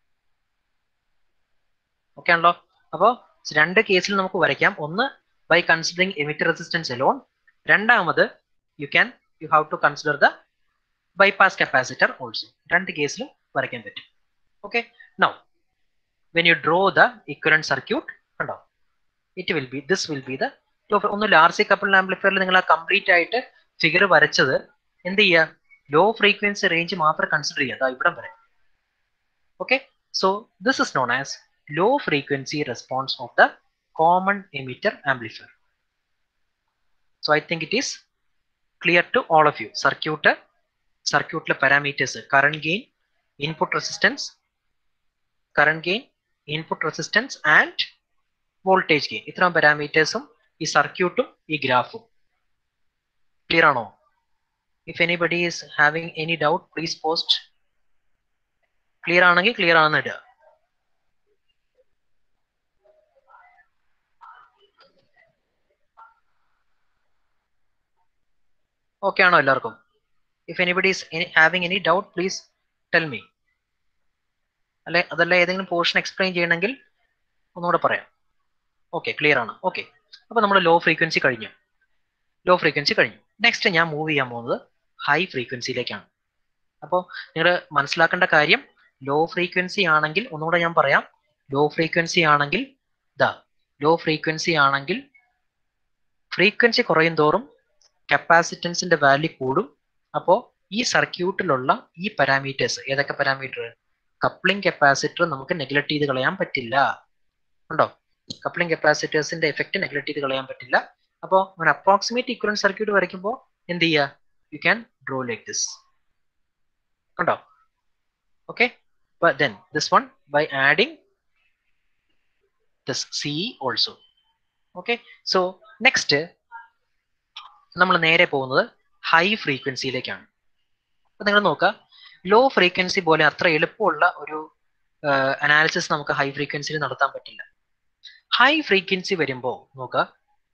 okay ആണല്ലോ അപ്പോൾ രണ്ട് കേസിൽ നമുക്ക് വരയ്ക്കാം ഒന്ന് by considering emitter resistance alone രണ്ടാമത് you can you have to consider the bypass capacitor also രണ്ട് കേസിലും വരയ്ക്കാൻ പറ്റും okay now when you draw the equivalent circuit കണ്ടോ it will B this will be the ഒന്നുമില്ല ആർ സി കപ്പിൾ ആംപ്ലിഫയറിൽ നിങ്ങൾ ആ കംപ്ലീറ്റ് ആയിട്ട് ഫിഗർ വരച്ചത് എന്ത് ചെയ്യുക ലോ ഫ്രീക്വൻസി റേഞ്ച് മാത്രം കൺസിഡർ ചെയ്യുക ഇവിടം വരെ okay so this is known as low frequency response of the common emitter amplifier. So I think it is clear to all of you. Circuit, circuit parameters, current gain, input resistance, current gain, input resistance and voltage gain. ഇത്രയും പാരാമീറ്റേഴ്സും ഈ സർക്യൂട്ടും ഈ ഗ്രാഫും ക്ലിയർ ആണോ if anybody is having any doubt please post clear ആണെങ്കിൽ ക്ലിയർ ആണെന്ന് ഇടുക ഓക്കെ ആണോ എല്ലാവർക്കും if anybody is having any doubt please tell me അല്ലെ അതല്ല ഏതെങ്കിലും പോർഷൻ എക്സ്പ്ലെയിൻ ചെയ്യണമെങ്കിൽ ഒന്നുകൂടെ പറയാം ഓക്കെ ക്ലിയർ ആണ് ഓക്കെ അപ്പൊ നമ്മൾ ലോ ഫ്രീക്വൻസി കഴിഞ്ഞു ലോ ഫ്രീക്വൻസി കഴിഞ്ഞു നെക്സ്റ്റ് ഞാൻ മൂവ് ചെയ്യാൻ പോകുന്നത് ഹൈ ഫ്രീക്വൻസിയിലേക്കാണ് അപ്പോൾ നിങ്ങൾ മനസ്സിലാക്കേണ്ട കാര്യം ലോ ഫ്രീക്വൻസി ആണെങ്കിൽ ഒന്നുകൂടെ ഞാൻ പറയാം ലോ ഫ്രീക്വൻസി ആണെങ്കിൽ ദ ലോ ഫ്രീക്വൻസി ആണെങ്കിൽ ഫ്രീക്വൻസി കുറയും തോറും കപ്പാസിറ്റൻസിന്റെ വാല്യൂ കൂടും അപ്പോൾ ഈ സർക്യൂട്ടിലുള്ള ഈ പാരാമീറ്റേഴ്സ് ഏതൊക്കെ പാരാമീറ്റർ കപ്ലിംഗ് കപ്പാസിറ്റർ നമുക്ക് നെഗ്ലക്ട് ചെയ്ത് കളയാൻ പറ്റില്ല ഉണ്ടോ കപ്ലിംഗ് കപ്പാസിറ്റേഴ്സിന്റെ എഫക്റ്റ് നെഗ്ലക്ട് ചെയ്ത് കളയാൻ പറ്റില്ല അപ്പോൾ ഒരു അപ്രോക്സിമേറ്റ് ഇക്വലന്റ് സർക്യൂട്ട് വരയ്ക്കുമ്പോൾ എന്ത് ചെയ്യുക you can draw like this കണ്ടോ okay then this one by adding this C also okay so next നമ്മൾ നേരെ പോകുന്നത് ഹൈ ഫ്രീക്വൻസിയിലേക്കാണ് അപ്പൊ നിങ്ങൾ നോക്കുക ലോ ഫ്രീക്വൻസി പോലെ അത്ര എളുപ്പമുള്ള ഒരു അനാലിസിസ് നമുക്ക് ഹൈ ഫ്രീക്വൻസിയിൽ നടത്താൻ പറ്റില്ല ഹൈ ഫ്രീക്വൻസി വരുമ്പോൾ നോക്കുക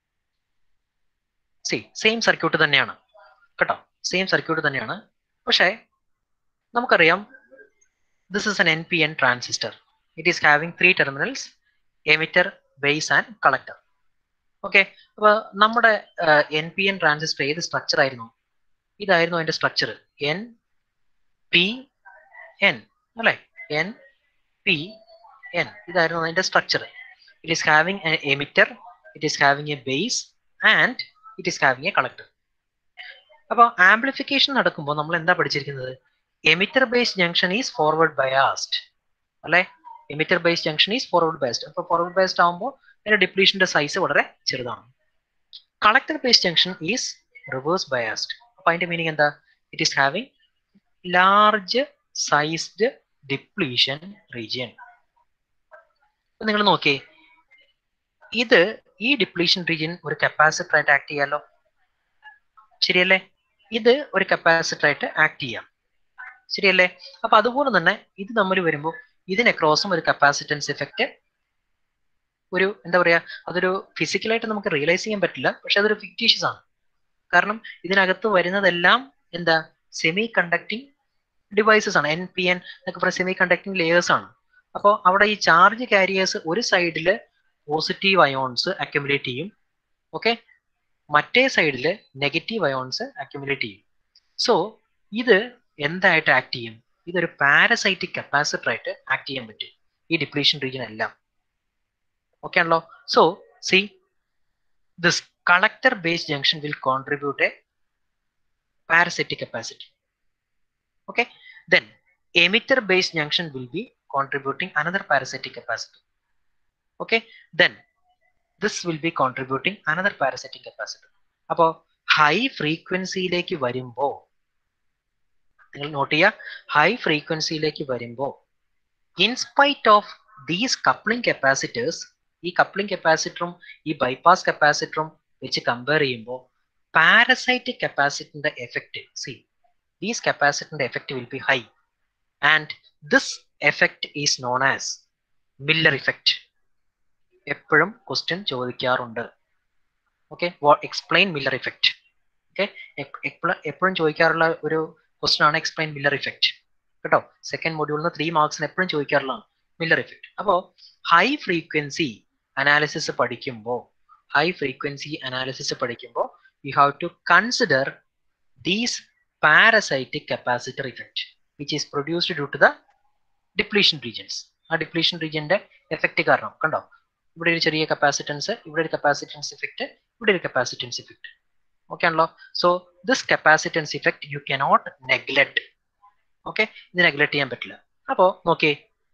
സി സെയിം സർക്യൂട്ട് തന്നെയാണ് കേട്ടോ സെയിം സർക്യൂട്ട് തന്നെയാണ് പക്ഷേ നമുക്കറിയാം this is N N P N transistor it is having three terminals emitter base and collector okay അപ്പൊ നമ്മുടെ എൻ പി എൻ ട്രാൻസിസ്റ്റർ ഏത് സ്ട്രക്ചർ ആയിരുന്നു ഇതായിരുന്നു അതിന്റെ സ്ട്രക്ചർ എൻ പി എൻ അല്ലെ എൻ പി എൻ ഇതായിരുന്നു അതിന്റെ structure it is having a emitter it is having a base and it is having a collector അപ്പൊ ആംപ്ലിഫിക്കേഷൻ നടക്കുമ്പോൾ നമ്മൾ എന്താ പഠിച്ചിരിക്കുന്നത് emitter base junction is forward biased അല്ലെ emitter base junction is forward based അപ്പൊ ഫോർവേഡ് ബേസ്ഡ് ആകുമ്പോൾ അതിന്റെ ഡിപ്ലീഷന്റെ സൈസ് വളരെ ചെറുതാണ് collector base junction is reverse biased അപ്പൊ അതിന്റെ മീനിങ് എന്താ it is having large sized depletion region നിങ്ങൾ നോക്കിയേ ഇത് ഈ ഡിപ്ലീഷൻ റീജിയൻ ഒരു കപ്പാസിറ്റർ ആയിട്ട് ആക്ട് ചെയ്യാലോ ശരിയല്ലേ ഇത് ഒരു കപ്പാസിറ്റർ ആയിട്ട് ആക്ട് ചെയ്യാം ശരിയല്ലേ അപ്പൊ അതുപോലെ തന്നെ ഇത് തമ്മിൽ വരുമ്പോൾ ഇതിന് ക്രോസും ഒരു കപ്പാസിറ്റൻസ് എഫക്റ്റ് ഒരു എന്താ പറയാ അതൊരു ഫിസിക്കലായിട്ട് നമുക്ക് റിയലൈസ് ചെയ്യാൻ പറ്റില്ല പക്ഷെ അതൊരു ഫിക്റ്റീഷ്യസ് ആണ് കാരണം ഇതിനകത്ത് വരുന്നതെല്ലാം എന്താ സെമി കണ്ടക്ടിങ് ഡിവൈസസ് ആണ് എൻ പി എൻ എന്നൊക്കെ പറയുന്ന സെമി കണ്ടക്ടിങ് ലെയേഴ്സ് ആണ് അപ്പോൾ അവിടെ ഈ ചാർജ് കാരിയേഴ്സ് ഒരു സൈഡിൽ പോസിറ്റീവ് അയോൺസ് അക്യുമുലേറ്റ് ചെയ്യും ഓക്കെ മറ്റേ സൈഡിൽ നെഗറ്റീവ് അയോൺസ് അക്യുമുലേറ്റ് ചെയ്യും സോ ഇത് എന്തായിട്ട് ആക്ട് ചെയ്യും ഇതൊരു പാരസൈറ്റിക് കപ്പാസിറ്റർ ആയിട്ട് ആക്ട് ചെയ്യാൻ പറ്റും ഈ ഡിപ്ലീഷൻ റീജിയൻ എല്ലാം ഓക്കെ ആണല്ലോ so see this collector base junction will contribute a parasitic capacity okay then emitter based junction will be contributing another parasitic capacitor okay then this will be contributing another parasitic capacitor അപ്പോൾ ഹൈ ഫ്രീക്വൻസിയിലേക്ക് വരുമ്പോൾ നിങ്ങൾ നോട്ട് ചെയ്യുക ഹൈ ഫ്രീക്വൻസിയിലേക്ക് വരുമ്പോൾ in spite of these coupling capacitors ഈ കപ്ലിംഗ് കപ്പാസിറ്ററും ഈ ബൈപ്പാസ് കപ്പാസിറ്ററും വെച്ച് കമ്പയർ ചെയ്യുമ്പോൾ പാരസൈറ്റിക് കപ്പാസിറ്ററിന്റെ effect see these capacitant effect will be high and this effect is known as Miller effect എപ്പോഴും ക്വസ്റ്റ്യൻ ചോദിക്കാറുണ്ട് okay explain Miller effect okay എപ്പോഴും ചോദിക്കാറുള്ള ഒരു ക്വസ്റ്റ്യൻ ആണ് എക്സ്പ്ലെയിൻ മില്ലർ ഇഫക്റ്റ് കേട്ടോ സെക്കൻഡ് മൊഡ്യൂളിൽ നിന്ന് ത്രീ മാർക്സിന് എപ്പോഴും ചോദിക്കാറുള്ളതാണ് മില്ലർ ഇഫക്റ്റ് അപ്പോൾ ഹൈ ഫ്രീക്വൻസി അനാലിസിസ് പഠിക്കുമ്പോൾ ഹൈ ഫ്രീക്വൻസി അനാലിസിസ് പഠിക്കുമ്പോൾ you have to consider these parasitic capacitor effect which is produced due to the depletion regions ആ ഡിപ്ലീഷൻ റീജിയന്റെ എഫക്റ്റ് കാരണം കണ്ടോ ഇവിടെ ഒരു ചെറിയ കപ്പാസിറ്റൻസ് ഇവിടെ ഒരു കപ്പാസിറ്റൻസ് ഇഫക്റ്റ് ഇവിടെ ഒരു കപ്പാസിറ്റൻസ് ഇഫക്റ്റ് ഓക്കെ ആണല്ലോ so this capacitance effect you cannot neglect okay ഇത് നെഗ്ലക്ട് ചെയ്യാൻ പറ്റില്ല അപ്പോ നോക്കിയേ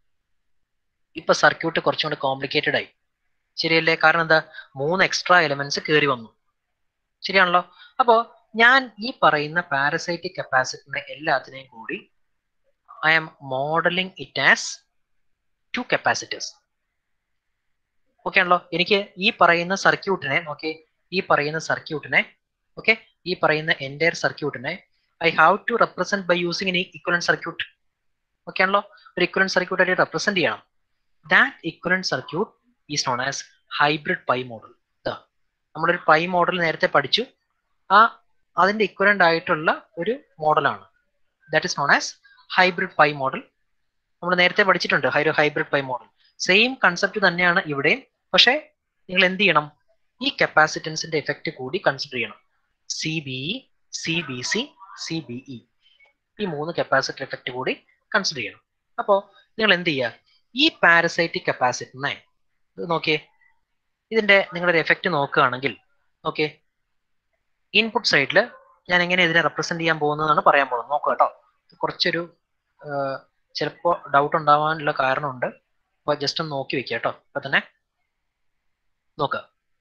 ഇപ്പൊ സർക്യൂട്ട് കുറച്ചും കൂടെ കോംപ്ലിക്കേറ്റഡ് ആയി ശരിയല്ലേ കാരണം എന്താ മൂന്ന് എക്സ്ട്രാ എലമെന്റ്സ് കയറി വന്നു ശരിയാണല്ലോ അപ്പോ ഞാൻ ഈ പറയുന്ന പാരസൈറ്റിക് കപ്പാസിറ്ററിനെ എല്ലാത്തിനെയും കൂടി I am modelling it as two capacitors okay ആണല്ലോ എനിക്ക് ഈ പറയുന്ന സർക്യൂട്ടിനെ നോക്കി ഈ പറയുന്ന സർക്യൂട്ടിനെ ഓക്കെ ഈ പറയുന്ന എൻറ്റയർ സർക്യൂട്ടിനെ I have to represent by using an equivalent circuit okay ആണല്ലോ ഒരു ഇക്വലൻ സർക്യൂട്ട് ആയിട്ട് റെപ്രസെന്റ് ചെയ്യണം that equivalent circuit is known as hybrid pi model നമ്മളൊരു പൈ മോഡൽ നേരത്തെ പഠിച്ചു ആ അതിന്റെ ഇക്വലന്റ് ആയിട്ടുള്ള ഒരു മോഡലാണ് that is known as hybrid pi model നമ്മൾ നേരത്തെ പഠിച്ചിട്ടുണ്ട് ഒരു hybrid pi model same concept തന്നെയാണ് ഇവിടെയും പക്ഷേ നിങ്ങൾ എന്ത് ചെയ്യണം ഈ കപ്പാസിറ്റൻസിന്റെ എഫക്റ്റ് കൂടി കൺസിഡർ ചെയ്യണം C B E C B C C B E ഈ മൂന്ന് കപ്പാസിറ്റർ എഫക്റ്റ് കൂടി കൺസിഡർ ചെയ്യണം അപ്പോൾ നിങ്ങൾ എന്ത് ചെയ്യുക ഈ പാരസൈറ്റിക് കപ്പാസിറ്ററിനെ ഇത് നോക്കിയേ ഇതിന്റെ നിങ്ങളുടെ എഫക്റ്റ് നോക്കുകയാണെങ്കിൽ ഓക്കെ ഇൻപുട്ട് സൈഡിൽ ഞാൻ എങ്ങനെ ഇതിനെ റെപ്രസെന്റ് ചെയ്യാൻ പോകുന്നതാണ് പറയാൻ പോകുന്നത് നോക്കുക കേട്ടോ കുറച്ചൊരു ചിലപ്പോൾ ഡൗട്ട് ഉണ്ടാവാനുള്ള കാരണമുണ്ട് അപ്പോൾ ജസ്റ്റ് ഒന്ന് നോക്കി വെക്കുക കേട്ടോ അപ്പൊ തന്നെ നോക്കുക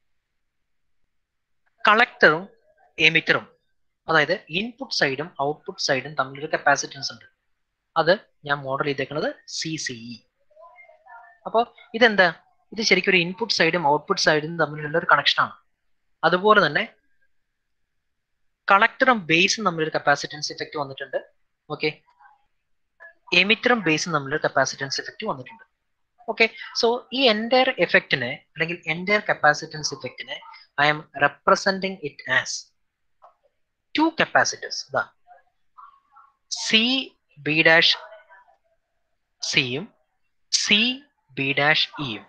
കളക്ടറും എമിറ്ററും അതായത് ഇൻപുട്ട് സൈഡും ഔട്ട്പുട്ട് സൈഡും തമ്മിലൊരു കപ്പാസിറ്റൻസ് ഉണ്ട് അത് ഞാൻ മോഡൽ ചെയ്തേക്കുന്നത് സി സി ഇ അപ്പോൾ ഇതെന്താ ഇത് ശരിക്കും ഒരു ഇൻപുട്ട് സൈഡും ഔട്ട്പുട്ട് സൈഡും തമ്മിലുള്ള ഒരു കണക്ഷനാണ് അതുപോലെ തന്നെ കളക്ടറും ബേസും തമ്മിലൊരു കപ്പാസിറ്റൻസ് ഇഫക്റ്റ് വന്നിട്ടുണ്ട് ഓക്കെ എമിറ്ററും ബേസും തമ്മിലൊരു കപ്പാസിറ്റൻസ് ഇഫക്റ്റ് വന്നിട്ടുണ്ട് ഓക്കെ സോ ഈ എൻറ്റയർ എഫക്റ്റിനെ അല്ലെങ്കിൽ എൻറ്റയർ കപ്പാസിറ്റൻസ് ഇഫക്റ്റിനെ I'm representing it as two capacitors ഇതാ സി ബി ഡാഷ് സിയും സി ബി ഡാഷ് ഇയും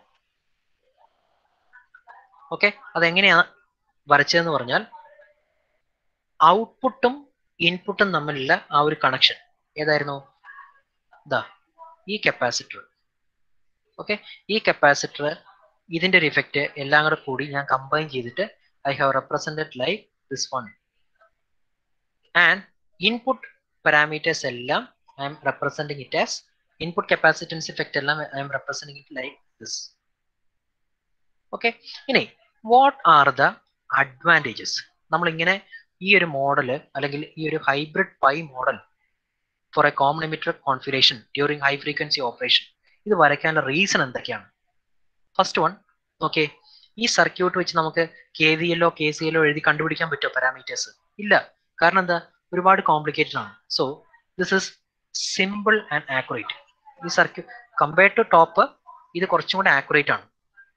ഓക്കെ അതെങ്ങനെയാ വരച്ചതെന്ന് പറഞ്ഞാൽ ഔട്ട്പുട്ടും ഇൻപുട്ടും തമ്മിലുള്ള ആ ഒരു കണക്ഷൻ ഏതായിരുന്നു ഇതാ ഈ കപ്പാസിറ്റർ ഓക്കെ ഈ കപ്പാസിറ്റർ ഇതിന്റെ ഒരു ഇഫക്റ്റ് എല്ലാം കൂടെ കൂടി ഞാൻ കമ്പൈൻ ചെയ്തിട്ട് I have represented like this one and input parameters എല്ലാം I I'm representing it as input capacitance effect എല്ലാം I I'm representing it like this okay ഇനി വാട്ട് ആർ ദ അഡ്വാൻറ്റേജസ് നമ്മൾ ഇങ്ങനെ ഈ ഒരു മോഡല് അല്ലെങ്കിൽ ഈ ഒരു hybrid pi model for a common emitter configuration during high frequency operation ഇത് വരയ്ക്കാനുള്ള റീസൺ എന്തൊക്കെയാണ് ഫസ്റ്റ് വൺ ഓക്കെ ഈ സർക്യൂട്ട് വെച്ച് നമുക്ക് K V L K C L എഴുതി കണ്ടുപിടിക്കാൻ പറ്റുമോ പാരാമീറ്റേഴ്സ് ഇല്ല കാരണം എന്താ ഒരുപാട് കോംപ്ലിക്കേറ്റഡ് ആണ് so this is simple and accurate ഈ സർക്യൂട്ട് കമ്പയർഡ് ടു ടോപ്പ് ഇത് കുറച്ചും കൂടെ ആക്യുറേറ്റ് ആണ്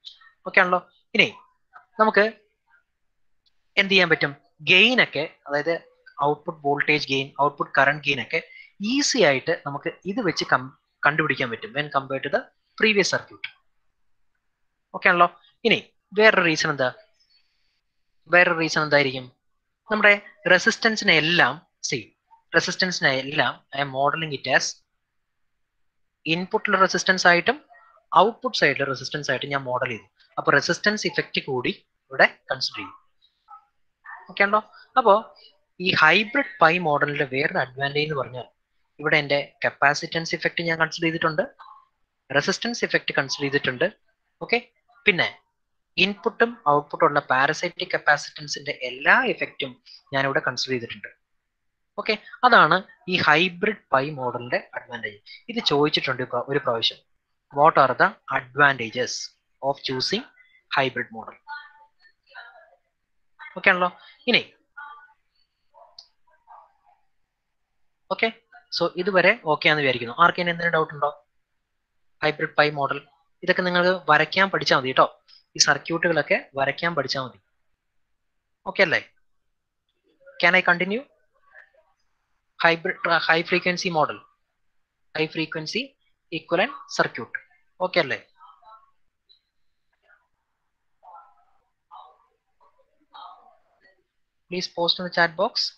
ഓക്കെ ആണല്ലോ ഇനി നമുക്ക് എന്ത് ചെയ്യാൻ പറ്റും ഗെയിൻ ഒക്കെ അതായത് output voltage gain output current gain ഒക്കെ ഈസി ആയിട്ട് നമുക്ക് ഇത് വെച്ച് കണ്ടുപിടിക്കാൻ പറ്റും when compare to the previous circuit okay ആണല്ലോ ഇനി വേറൊരു റീസൺ എന്താ വേറൊരു റീസൺ എന്തായിരിക്കും നമ്മുടെ റെസിസ്റ്റൻസിനെ എല്ലാം സി റെസിസ്റ്റൻസിനെ എല്ലാം I am modelling it as ഇൻപുട്ടിലെ റെസിസ്റ്റൻസ് ആയിട്ടും ഔട്ട്പുട്ട് സൈഡിലെ റെസിസ്റ്റൻസ് ആയിട്ടും ഞാൻ മോഡൽ ചെയ്തു അപ്പൊ റെസിസ്റ്റൻസ് ഇഫക്റ്റ് കൂടി ഇവിടെ കൺസിഡർ ചെയ്യും ഓക്കെ ഉണ്ടോ അപ്പോ ഈ ഹൈബ്രിഡ് പൈ മോഡലിന്റെ വേറൊരു അഡ്വാൻറ്റേജ് എന്ന് പറഞ്ഞാൽ ഇവിടെ എന്റെ കപ്പാസിറ്റൻസ് ഇഫക്റ്റ് ഞാൻ കൺസിഡർ ചെയ്തിട്ടുണ്ട് റെസിസ്റ്റൻസ് ഇഫക്റ്റ് കൺസിഡർ ചെയ്തിട്ടുണ്ട് ഓക്കെ പിന്നെ ഇൻപുട്ടും ഔട്ട്പുട്ടും ഉള്ള പാരസൈറ്റിക് കപ്പാസിറ്റൻസിന്റെ എല്ലാ ഇഫക്റ്റും ഞാൻ ഇവിടെ കൺസിഡർ ചെയ്തിട്ടുണ്ട് ഓക്കെ അതാണ് ഈ ഹൈബ്രിഡ് പൈ മോഡലിന്റെ അഡ്വാൻറ്റേജ് ഇത് ചോദിച്ചിട്ടുണ്ട് ഒരു പ്രാവശ്യം what are the advantages of choosing hybrid model okay ആണല്ലോ ഇനി ഓക്കെ സോ ഇതുവരെ ഓക്കെ ആണെന്ന് വിചാരിക്കുന്നു ആർക്കെങ്കിലും എന്തെങ്കിലും ഡൗട്ട് ഉണ്ടോ ഹൈബ്രിഡ് പൈ മോഡൽ ഇതൊക്കെ നിങ്ങൾക്ക് വരയ്ക്കാൻ പഠിച്ചാൽ മതി കേട്ടോ ഈ സർക്യൂട്ടുകളൊക്കെ വരയ്ക്കാൻ പഠിച്ചാൽ മതി ഓക്കെ അല്ലേ can I continue hybrid high frequency model high frequency equivalent circuit okay അല്ലേ please post in the chat box.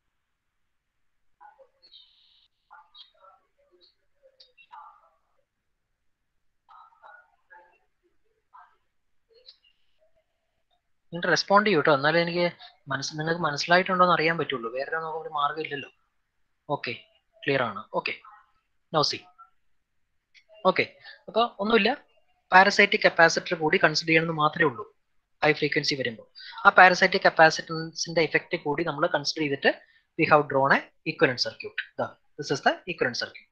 നിങ്ങൾ റെസ്പോണ്ട് ചെയ്യൂ കേട്ടോ എന്നാലേ എനിക്ക് മനസ്സ് നിങ്ങൾക്ക് മനസ്സിലായിട്ടുണ്ടോ എന്ന് അറിയാൻ പറ്റുള്ളൂ വേറെ നോക്കുമ്പോൾ ഒരു മാർഗ്ഗം ഇല്ലല്ലോ ഓക്കെ ക്ലിയർ ആണ് ഓക്കെ നോ സി ഓക്കെ അപ്പോൾ ഒന്നുമില്ല പാരസൈറ്റിക് കപ്പാസിറ്റർ കൂടി കൺസിഡർ ചെയ്യണമെന്ന് മാത്രമേ ഉള്ളൂ ഹൈ ഫ്രീക്വൻസി വരുമ്പോൾ ആ പാരസൈറ്റിക് കപ്പാസിറ്റൻസിന്റെ എഫക്റ്റ് കൂടി നമ്മൾ കൺസിഡർ ചെയ്തിട്ട് we have drawn a equivalent circuit this is the equivalent circuit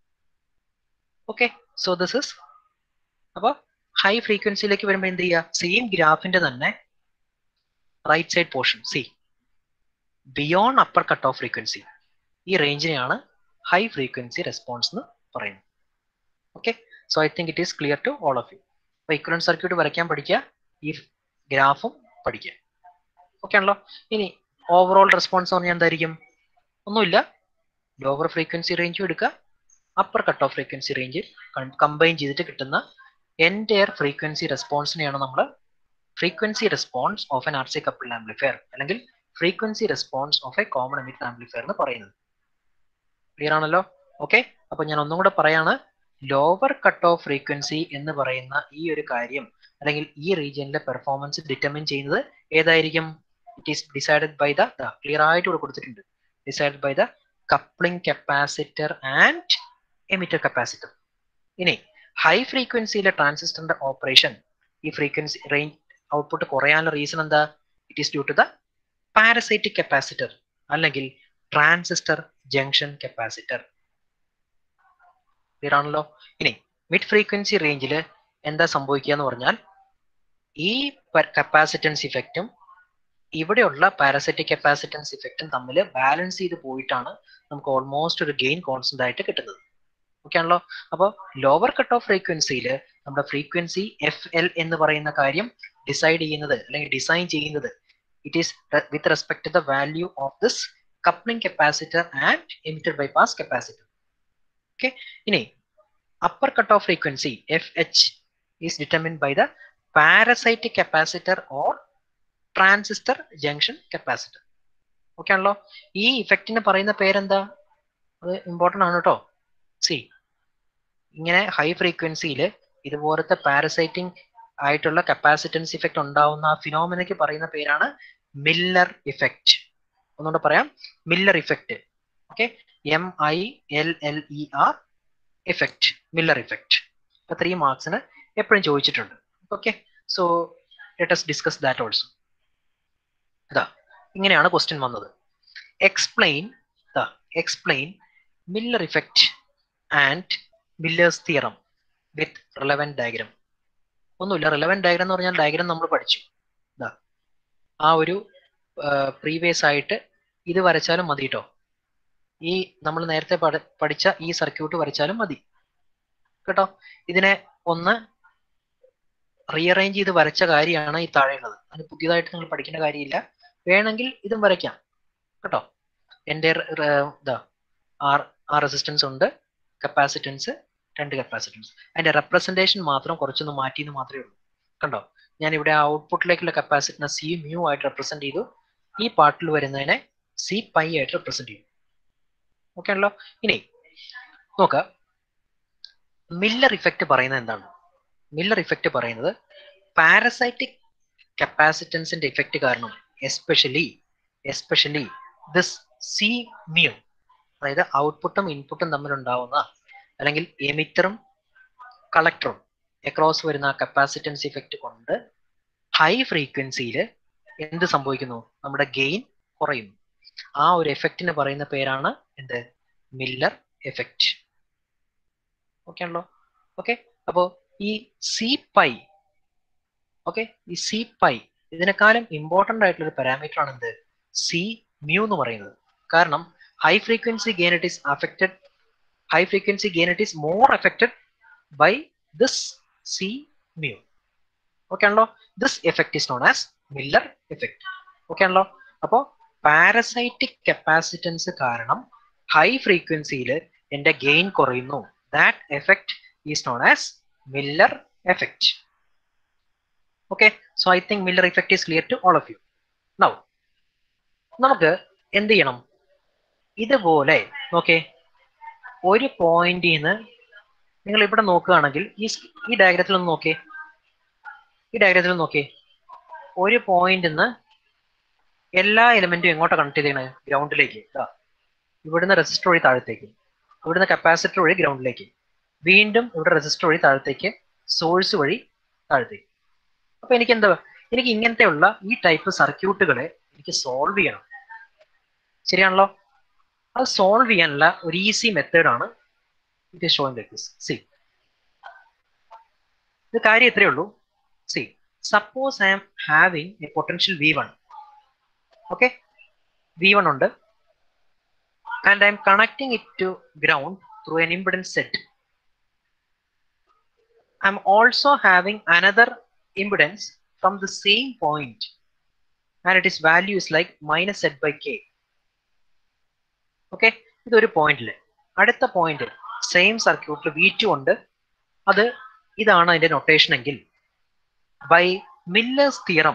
okay so this is അപ്പോൾ ഹൈ ഫ്രീക്വൻസിയിലേക്ക് വരുമ്പോൾ എന്ത് ചെയ്യുക സെയിം ഗ്രാഫിന്റെ തന്നെ right side portion see beyond upper cut off frequency ഈ റേഞ്ചിനെയാണ് ഹൈ ഫ്രീക്വൻസി റെസ്പോൺസ് എന്ന് പറയുന്നത് okay so I think it is clear to all of you അപ്പോൾ ഇക്വലൻ സർക്യൂട്ട് വരയ്ക്കാൻ പഠിക്കുക ഈ ഗ്രാഫും പഠിക്കുക ഓക്കെ ആണല്ലോ ഇനി ഓവറോൾ റെസ്പോൺസ് പറഞ്ഞാൽ എന്തായിരിക്കും ഒന്നുമില്ല ലോവർ ഫ്രീക്വൻസി റേഞ്ചും എടുക്കുക upper cut off frequency range combine ചെയ്തിട്ട് കിട്ടുന്ന എൻറ്റയർ ഫ്രീക്വൻസി റെസ്പോൺസിനെയാണ് നമ്മൾ frequency response of an R C couple amplifier അല്ലെങ്കിൽ frequency response of a common emitter amplifier എന്ന് പറയുന്നത് ക്ലിയർ ആണല്ലോ ഓക്കെ അപ്പൊ ഞാൻ ഒന്നും കൂടെ പറയാണ് ലോവർ കട്ട് ഓഫ് ഫ്രീക്വൻസി എന്ന് പറയുന്ന ഈ ഒരു കാര്യം അല്ലെങ്കിൽ ഈ റീജിയനിലെ പെർഫോമൻസ് ഡിറ്റർമിൻ ചെയ്യുന്നത് ഏതായിരിക്കും it is decided by the clear ആയിട്ട് ഇവിടെ കൊടുത്തിട്ടുണ്ട് decided by the coupling capacitor and emitter capacitor ഇനി ഹൈ ഫ്രീക്വൻസിയിലെ ട്രാൻസിസ്റ്ററിന്റെ ഓപ്പറേഷൻ ഈ ഫ്രീക്വൻസി റേഞ്ച് ഔട്ട്പുട്ട് കുറയാനുള്ള റീസൺ എന്താ it is due to the parasitic capacitor അല്ലെങ്കിൽ ട്രാൻസിസ്റ്റർ ജംഗ്ഷൻ കപ്പാസിറ്റർ ക്ലിയർ ആണല്ലോ ഇനി മിഡ് ഫ്രീക്വൻസി റേഞ്ചിൽ എന്താ സംഭവിക്കുക എന്ന് പറഞ്ഞാൽ ഈ കപ്പാസിറ്റൻസ് ഇഫക്റ്റും ഇവിടെയുള്ള പാരസൈറ്റിക് കപ്പാസിറ്റൻസ് ഇഫക്റ്റും തമ്മിൽ ബാലൻസ് ചെയ്ത് പോയിട്ടാണ് നമുക്ക് ഓൾമോസ്റ്റ് ഒരു ഗെയിൻ കോൺസ്റ്റന്റ് ആയിട്ട് കിട്ടുന്നത് ഓക്കെ ആണല്ലോ അപ്പോൾ ലോവർ കട്ട് ഓഫ് ഫ്രീക്വൻസിയിൽ നമ്മുടെ ഫ്രീക്വൻസി എഫ് എൽ എന്ന് പറയുന്ന കാര്യം ഡിസൈഡ് ചെയ്യുന്നത് അല്ലെങ്കിൽ ഡിസൈൻ ചെയ്യുന്നത് it is with respect to the value of this coupling capacitor and emitter bypass capacitor okay ഇനി upper cutoff frequency FH is determined by the parasitic capacitor or transistor junction capacitor. Okay ആണല്ലോ ഈ ഇഫക്റ്റിന് പറയുന്ന പേരെന്താ അത് ഇമ്പോർട്ടൻ്റ് ആണ് കേട്ടോ സി ഇങ്ങനെ ഹൈ ഫ്രീക്വൻസിയിൽ ഇതുപോലത്തെ പാരസൈറ്റിംഗ് ആയിട്ടുള്ള കപ്പാസിറ്റൻസ് ഇഫക്റ്റ് ഉണ്ടാവുന്ന ആ ഫിനോമിനയ്ക്ക് പറയുന്ന പേരാണ് മില്ലർ ഇഫക്റ്റ് ഒന്നുകൂടെ പറയാം Miller effect okay M I L L E R effect Miller effect അപ്പൊ ത്രീ മാർക്സിന് എപ്പോഴും ചോദിച്ചിട്ടുണ്ട് okay so let us discuss that also ഇതാ ഇങ്ങനെയാണ് ക്വസ്റ്റ്യൻ വന്നത് explain the explain Miller effect and Miller's theorem with relevant diagram ഒന്നുമില്ല റിലവൻറ്റ് ഡയഗ്രാം എന്ന് പറഞ്ഞാൽ ഡയഗ്രാം നമ്മൾ പഠിച്ചു ഇതാ ആ ഒരു പ്രീവിയസ് ആയിട്ട് ഇത് വരച്ചാലും മതി കേട്ടോ ഈ നമ്മൾ നേരത്തെ പഠിച്ച ഈ സർക്യൂട്ട് വരച്ചാലും മതി കേട്ടോ ഇതിനെ ഒന്ന് റീഅറേഞ്ച് ചെയ്ത് വരച്ച കാര്യമാണ് ഈ താഴെയുള്ളത് അതിന് പുതിയതായിട്ട് നിങ്ങൾ പഠിക്കേണ്ട കാര്യമില്ല വേണമെങ്കിൽ ഇതും വരയ്ക്കാം കേട്ടോ എൻ്റെ ഇതാ ആർ ആർ റെസിസ്റ്റൻസ് ഉണ്ട് കപ്പാസിറ്റൻസ് രണ്ട് കപ്പാസിറ്റൻസ് അതിന്റെ റെപ്രസെന്റേഷൻ മാത്രം കുറച്ചൊന്ന് മാറ്റിയെന്ന് മാത്രമേ ഉള്ളൂ കണ്ടോ ഞാൻ ഇവിടെ ഔട്ട്പുട്ടിലേക്കുള്ള കപ്പാസിറ്റിനെ സി മ്യൂ ആയിട്ട് റെപ്രസെന്റ് ചെയ്തു ഈ പാർട്ടിൽ വരുന്നതിനെ സി പൈ ആയിട്ട് റെപ്രസെന്റ് ചെയ്തു ഓക്കെ ആണല്ലോ ഇനി നോക്കാം മില്ലർ ഇഫക്റ്റ് പറയുന്നത് എന്താണ് മില്ലർ ഇഫക്റ്റ് പറയുന്നത് പാരസൈറ്റിക് കപ്പാസിറ്റൻസിന്റെ ഇഫക്റ്റ് കാരണം especially especially this C mu അതായത് ഔട്ട്പുട്ടും ഇൻപുട്ടും തമ്മിലുണ്ടാവുന്ന അല്ലെങ്കിൽ എമിറ്ററും കളക്ടറും എക്രോസ് വരുന്ന കപ്പാസിറ്റൻസ് ഇഫക്റ്റ് കൊണ്ട് ഹൈ ഫ്രീക്വൻസിയിൽ എന്ത് സംഭവിക്കുന്നു നമ്മുടെ ഗെയിൻ കുറയുന്നു ആ ഒരു എഫക്റ്റിന് പറയുന്ന പേരാണ് എന്ത് മില്ലർ എഫക്റ്റ് ഓക്കെ ആണല്ലോ ഓക്കെ അപ്പോ ഈ സി പൈ ഓക്കെ ഈ സി പൈ ഇതിനേക്കാളും ഇമ്പോർട്ടന്റ് ആയിട്ടുള്ള ഒരു പാരാമീറ്റർ ആണ് എന്ത് സി മ്യൂ എന്ന് പറയുന്നത് കാരണം high frequency gain it is affected high frequency gain it is more affected by this C mu ഓക്കെ ആണല്ലോ this effect is known as Miller effect okay ആണല്ലോ അപ്പോൾ പാരസൈറ്റിക് കപ്പാസിറ്റൻസ് കാരണം ഹൈ ഫ്രീക്വൻസിയിൽ എൻ്റെ ഗെയിൻ കുറയുന്നു that effect is known as Miller effect okay so I think Miller effect is clear to all of you now നമുക്ക് എന്ത് ചെയ്യണം ഇതുപോലെ നോക്കേ ഒരു പോയിന്റിൽ നിന്ന് നിങ്ങൾ ഇവിടെ നോക്കുകയാണെങ്കിൽ ഈ ഈ ഡയഗ്രത്തിൽ ഒന്ന് നോക്കേ ഈ ഡയഗ്രത്തിൽ നോക്കേ ഒരു പോയിന്റിൽ നിന്ന് എല്ലാ എലിമെന്റും എങ്ങോട്ടാ കണക്ട് ചെയ്തേക്കണേ ഗ്രൗണ്ടിലേക്ക് ഇവിടുന്ന് റെസിസ്റ്റർ വഴി താഴത്തേക്ക് ഇവിടുന്ന് കപ്പാസിറ്റർ വഴി ഗ്രൗണ്ടിലേക്ക് വീണ്ടും ഇവിടെ റെസിസ്റ്റർ വഴി താഴത്തേക്ക് സോഴ്സ് വഴി താഴത്തേക്ക് അപ്പൊ എനിക്ക് എന്താ എനിക്ക് ഇങ്ങനത്തെ ഉള്ള ഈ ടൈപ്പ് സർക്യൂട്ടുകളെ എനിക്ക് സോൾവ് ചെയ്യണം ശരിയാണല്ലോ അത് സോൾവ് ചെയ്യാനുള്ള ഒരു ഈസി മെത്തേഡാണ് it is showing like this see ഇത് കാര്യം ഇത്രയേ ഉള്ളൂ see suppose I am having a potential V one okay V one ഉണ്ട് and I am connecting it to ground through an impedance Z I am also having another impedance from the same point and it is value is like minus Z by K okay ഇതൊരു പോയിന്റിൽ അടുത്ത പോയിന്റ് സെയിം സർക്യൂട്ടിൽ വി ടു ഉണ്ട് അത് ഇതാണ് അതിന്റെ നൊട്ടേഷൻ എങ്കിൽ by Miller's theorem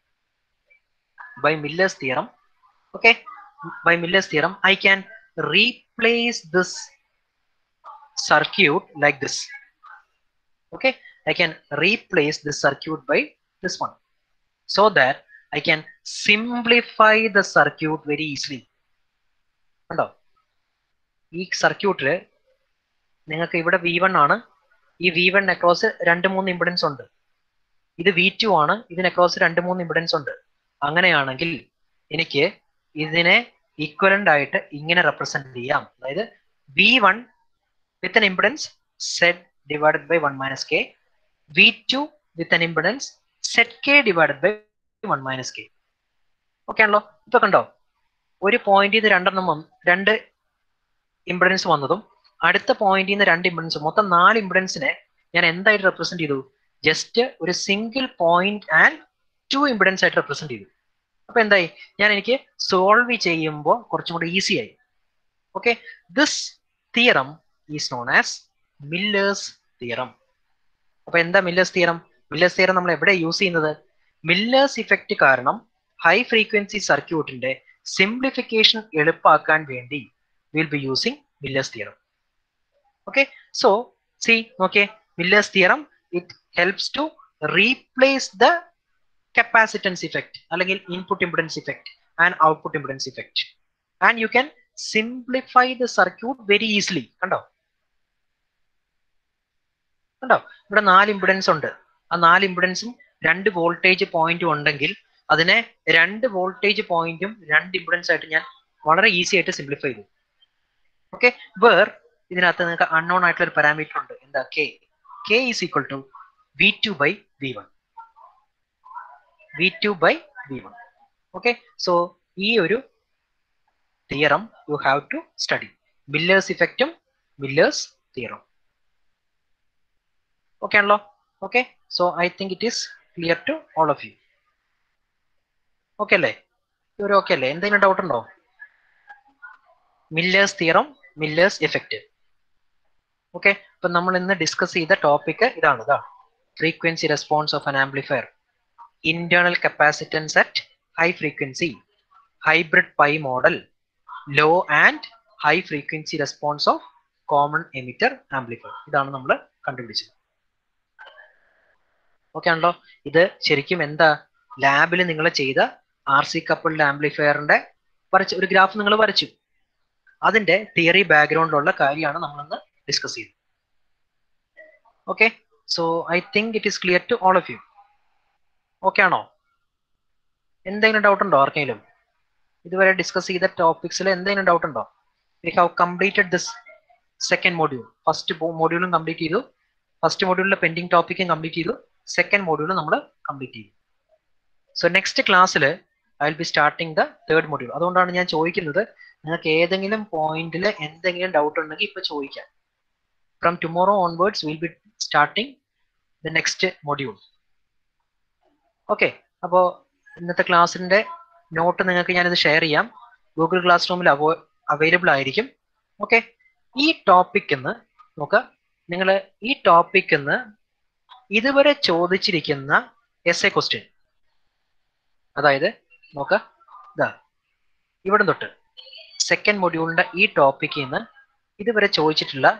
by Miller's theorem okay by Miller's theorem I can replace this circuit like this okay i can replace this circuit by this one so that i can simplify the circuit very easily കണ്ടോ ഈ സർക്യൂട്ടില് നിങ്ങൾക്ക് ഇവിടെ വി വൺ ആണ് ഈ വി വൺ അക്രോസ് രണ്ട് മൂന്ന് ഇമ്പിഡൻസ് ഉണ്ട് ഇത് വി ടു ആണ് ഇതിന് അക്രോസ് രണ്ട് മൂന്ന് ഇമ്പിഡൻസ് ഉണ്ട് അങ്ങനെയാണെങ്കിൽ എനിക്ക് ഇതിനെ ഈക്വലന്റ് ആയിട്ട് ഇങ്ങനെ റെപ്രസെന്റ് ചെയ്യാം അതായത് V one with an impedance Z divided by 1 minus k, V2 with an impedance set k divided by 1 minus k. Okay ആണല്ലോ ഇപ്പൊ കണ്ടോ ഒരു പോയിന്റിൽ നിന്ന് രണ്ടെണ്ണം വന്നു രണ്ട് ഇമ്പിഡൻസ് വന്നതും അടുത്ത പോയിന്റിൽ നിന്ന് രണ്ട് ഇമ്പിഡൻസ് മൊത്തം നാല് ഇമ്പിഡൻസിനെ ഞാൻ എന്തായിട്ട് റെപ്രസെന്റ് ചെയ്തു ജസ്റ്റ് ഒരു single point and two impedance ആയിട്ട് റെപ്രസെന്റ് ചെയ്തു അപ്പൊ എന്തായി ഞാൻ എനിക്ക് സോൾവ് ചെയ്യുമ്പോൾ കുറച്ചും കൂടി ഈസി ആയി okay this theorem is known as Miller's theorem അപ്പൊ എന്താ മില്ലേഴ്സ് തിയറം മില്ലേഴ്സ് തിയറം നമ്മൾ എവിടെ യൂസ് ചെയ്യുന്നത് മില്ലേഴ്സ് ഇഫക്റ്റ് കാരണം ഹൈ ഫ്രീക്വൻസി സർക്യൂട്ടിന്റെ സിംപ്ലിഫിക്കേഷൻ എളുപ്പാക്കാൻ വേണ്ടി will be using Miller's theorem okay so see okay Miller's theorem it helps to replace the capacitance effect അല്ലെങ്കിൽ input impedance effect and output impedance effect and you can simplify the circuit very easily കണ്ടോ കണ്ടോ ഇവിടെ നാല് ഇമ്പിഡൻസ് ഉണ്ട് ആ നാല് ഇമ്പിഡൻസും രണ്ട് വോൾട്ടേജ് പോയിന്റും ഉണ്ടെങ്കിൽ അതിനെ രണ്ട് വോൾട്ടേജ് പോയിന്റും രണ്ട് ഇമ്പിഡൻസ് ആയിട്ട് ഞാൻ വളരെ ഈസി ആയിട്ട് സിംപ്ലിഫൈ ചെയ്തു ഓക്കെ വേർ ഇതിനകത്ത് നിങ്ങൾക്ക് അൺനോൺ ആയിട്ടുള്ള ഒരു പാരാമീറ്റർ ഉണ്ട് എന്താ K K is equal to V two by V one V two by V one okay so ഈ ഒരു theorem you have to study Miller's ഇഫക്റ്റും മില്ലേഴ്സ് തിയറം ഓക്കെ ആണല്ലോ okay so I think it is clear to all of you okay അല്ലേ ഇവർ ഓക്കെ അല്ലേ എന്തെങ്കിലും ഡൗട്ട് ഉണ്ടോ Miller's theorem Miller's effect okay അപ്പൊ നമ്മൾ ഇന്ന് ഡിസ്കസ് ചെയ്ത ടോപ്പിക് ഇതാണ് ഇതാ ഫ്രീക്വൻസി റെസ്പോൺസ് ഓഫ് അൻ amplifier internal capacitance at high frequency hybrid pi model low and high frequency response of common emitter amplifier ഇതാണ് നമ്മൾ കണ്ടുപിടിച്ചത് ഓക്കെ ആണല്ലോ ഇത് ശരിക്കും എന്താ ലാബിൽ നിങ്ങൾ ചെയ്ത ആർ സി കപ്പിൾഡ് ആംപ്ലിഫയറിന്റെ വരച്ച ഒരു ഗ്രാഫ് നിങ്ങൾ വരച്ചു അതിന്റെ തിയറി ബാക്ക്ഗ്രൗണ്ടിലുള്ള കാര്യമാണ് നമ്മളിന്ന് ഡിസ്കസ് ചെയ്തത് okay so I think it is clear to all of you okay ആണോ എന്തെങ്കിലും ഡൗട്ട് ഉണ്ടോ ആർക്കെങ്കിലും ഇതുവരെ ഡിസ്കസ് ചെയ്ത ടോപ്പിക്സിൽ എന്തെങ്കിലും ഡൗട്ട് ഉണ്ടോ we have completed this second module first മോഡ്യൂളും കംപ്ലീറ്റ് ചെയ്തു ഫസ്റ്റ് മോഡ്യൂളിലെ പെൻഡിങ് ടോപ്പിക്കും കംപ്ലീറ്റ് ചെയ്തു സെക്കൻഡ് മോഡ്യൂൾ നമ്മൾ കംപ്ലീറ്റ് ചെയ്തു സോ നെക്സ്റ്റ് ക്ലാസ്സിൽ I will be starting the third module അതുകൊണ്ടാണ് ഞാൻ ചോദിക്കുന്നത് നിങ്ങൾക്ക് ഏതെങ്കിലും പോയിന്റിൽ എന്തെങ്കിലും ഡൗട്ട് ഉണ്ടെങ്കിൽ ഇപ്പൊ ചോദിക്കാം from tomorrow onwards will be starting the next module okay അപ്പോൾ ഇന്നത്തെ ക്ലാസ്സിന്റെ നോട്ട് നിങ്ങൾക്ക് ഞാനിത് ഷെയർ ചെയ്യാം ഗൂഗിൾ ക്ലാസ് റൂമിൽ അവോ അവൈലബിൾ ആയിരിക്കും ഓക്കെ ഈ ടോപ്പിക് എന്ന് നോക്കുക നിങ്ങൾ ഈ ടോപ്പിക് എന്ന് ഇതുവരെ ചോദിച്ചിരിക്കുന്ന എസ് എ ക്വസ്റ്റ്യൻ അതായത് നോക്ക ഇതാ ഇവിടെ തൊട്ട് സെക്കൻഡ് മൊഡ്യൂളിന്റെ ഈ ടോപ്പിക്കിൽ നിന്ന് ഇതുവരെ ചോദിച്ചിട്ടുള്ള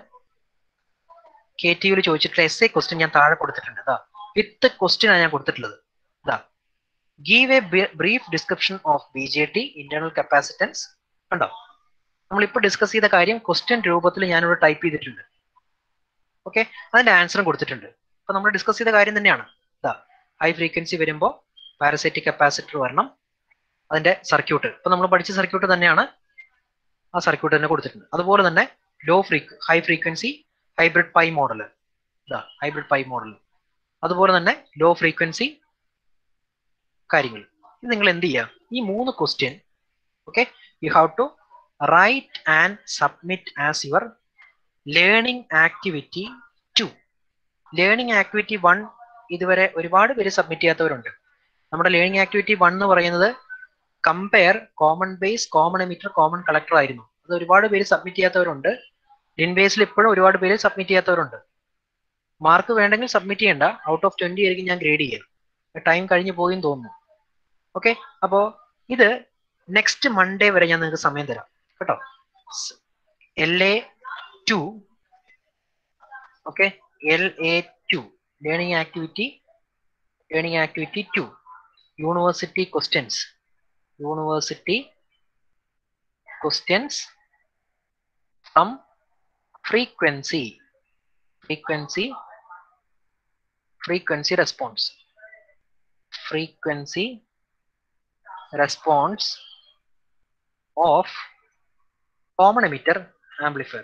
കെ ടി യുവിൽ ചോദിച്ചിട്ടുള്ള എസ് എ ക്വസ്റ്റ്യൻ ഞാൻ താഴെ കൊടുത്തിട്ടുണ്ട് ഇതാ വിത്ത് ക്വസ്റ്റ്യൻ ആണ് ഞാൻ കൊടുത്തിട്ടുള്ളത് ഇതാ give a brief description of B J T internal capacitance കണ്ടോ നമ്മളിപ്പോൾ ഡിസ്കസ് ചെയ്ത കാര്യം ക്വസ്റ്റ്യൻ രൂപത്തിൽ ഞാനിവിടെ ടൈപ്പ് ചെയ്തിട്ടുണ്ട് ഓക്കെ അതിന്റെ ആൻസറും കൊടുത്തിട്ടുണ്ട് അപ്പൊ നമ്മൾ ഡിസ്കസ് ചെയ്ത കാര്യം തന്നെയാണ് ഇതാ ഹൈ ഫ്രീക്വൻസി വരുമ്പോൾ പാരസൈറ്റിക് കപ്പാസിറ്റർ വരണം അതിന്റെ സർക്യൂട്ട് ഇപ്പൊ നമ്മൾ പഠിച്ച സർക്യൂട്ട് തന്നെയാണ് ആ സർക്യൂട്ട് തന്നെ കൊടുത്തിട്ടുണ്ട് അതുപോലെ തന്നെ low free high frequency hybrid pi model ഇതാ ഹൈബ്രിഡ് പൈ മോഡൽ അതുപോലെ തന്നെ ലോ ഫ്രീക്വൻസി കാര്യങ്ങൾ ഇത് നിങ്ങൾ എന്ത് ചെയ്യുക ഈ മൂന്ന് question okay you have to write and submit as your learning activity two learning activity one ഇതുവരെ ഒരുപാട് പേര് സബ്മിറ്റ് ചെയ്യാത്തവരുണ്ട് നമ്മുടെ ലേണിംഗ് ആക്ടിവിറ്റി വൺ എന്ന് പറയുന്നത് compare common base common emitter common collector ആയിരുന്നു അത് ഒരുപാട് പേര് സബ്മിറ്റ് ചെയ്യാത്തവരുണ്ട് ലിൻ ബേസിൽ ഇപ്പോഴും ഒരുപാട് പേര് സബ്മിറ്റ് ചെയ്യാത്തവരുണ്ട് മാർക്ക് വേണ്ടെങ്കിൽ സബ്മിറ്റ് ചെയ്യണ്ട ഔട്ട് ഓഫ് ട്വന്റി ആയിരിക്കും ഞാൻ ഗ്രേഡ് ചെയ്യുക ടൈം കഴിഞ്ഞ് പോയും തോന്നുന്നു ഓക്കെ അപ്പോ ഇത് നെക്സ്റ്റ് മൺഡേ വരെ ഞാൻ നിങ്ങൾക്ക് സമയം തരാം കേട്ടോ L A two okay L A two learning activity learning activity two university questions university questions from frequency frequency frequency response frequency response of common emitter amplifier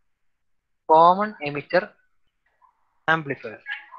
common emitter amplifier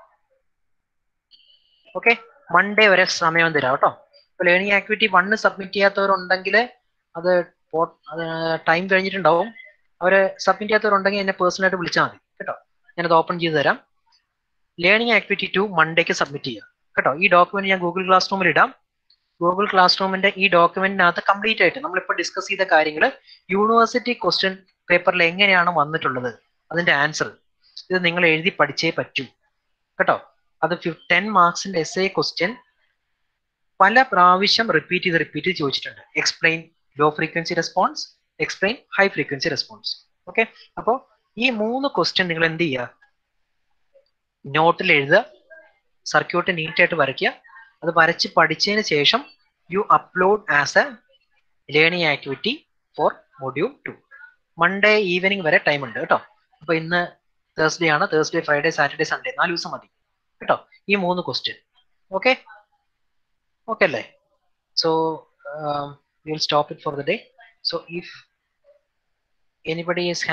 okay Monday വരെ സമയം തരാം കേട്ടോ ഇപ്പൊ ലേണിംഗ് ആക്ടിവിറ്റി വണ്ണ് സബ്മിറ്റ് ചെയ്യാത്തവരുണ്ടെങ്കിൽ അത് ടൈം കഴിഞ്ഞിട്ടുണ്ടാവും അവര് സബ്മിറ്റ് ചെയ്യാത്തവരുണ്ടെങ്കിൽ എന്നെ പേഴ്സണലായിട്ട് വിളിച്ചാൽ മതി കേട്ടോ ഞാനത് ഓപ്പൺ ചെയ്ത് തരാം ലേണിംഗ് ആക്ടിവിറ്റി ടു മൺഡേക്ക് സബ്മിറ്റ് ചെയ്യാം കേട്ടോ ഈ ഡോക്യുമെന്റ് ഞാൻ ഗൂഗിൾ ക്ലാസ് റൂമിൽ ഇടാം ഗൂഗിൾ ക്ലാസ് റൂമിന്റെ ഈ ഡോക്യുമെന്റിനകത്ത് കംപ്ലീറ്റ് ആയിട്ട് നമ്മളിപ്പോൾ ഡിസ്കസ് ചെയ്ത കാര്യങ്ങൾ യൂണിവേഴ്സിറ്റി ക്വസ്റ്റ്യൻ പേപ്പറിൽ എങ്ങനെയാണ് വന്നിട്ടുള്ളത് അതിന്റെ ആൻസർ ഇത് നിങ്ങൾ എഴുതി പഠിച്ചേ പറ്റൂ കേട്ടോ അത് ടെൻ മാർക്സിന്റെ എസ് എ ക്വസ്റ്റ്യൻ പല പ്രാവശ്യം റിപ്പീറ്റ് ചെയ്ത് റിപ്പീറ്റ് ചെയ്ത് ചോദിച്ചിട്ടുണ്ട് explain low frequency response explain high frequency response okay അപ്പോൾ ഈ മൂന്ന് ക്വസ്റ്റ്യൻ നിങ്ങൾ എന്ത് ചെയ്യുക നോട്ടിൽ എഴുതുക സർക്യൂട്ട് നീറ്റായിട്ട് വരയ്ക്കുക അത് വരച്ച് പഠിച്ചതിന് ശേഷം you upload as a learning activity for module two Monday evening വരെ ടൈം ഉണ്ട് കേട്ടോ അപ്പൊ ഇന്ന് തേഴ്സ്ഡേ ആണ് തേഴ്സ്ഡേ ഫ്രൈഡേ സാറ്റർഡേ സൺഡേ നാല് ദിവസം മതി കേട്ടോ ഈ മൂന്ന് ക്വസ്റ്റ്യൻ ഓക്കെ ഓക്കെ അല്ലേ so will stop it for the day so if anybody is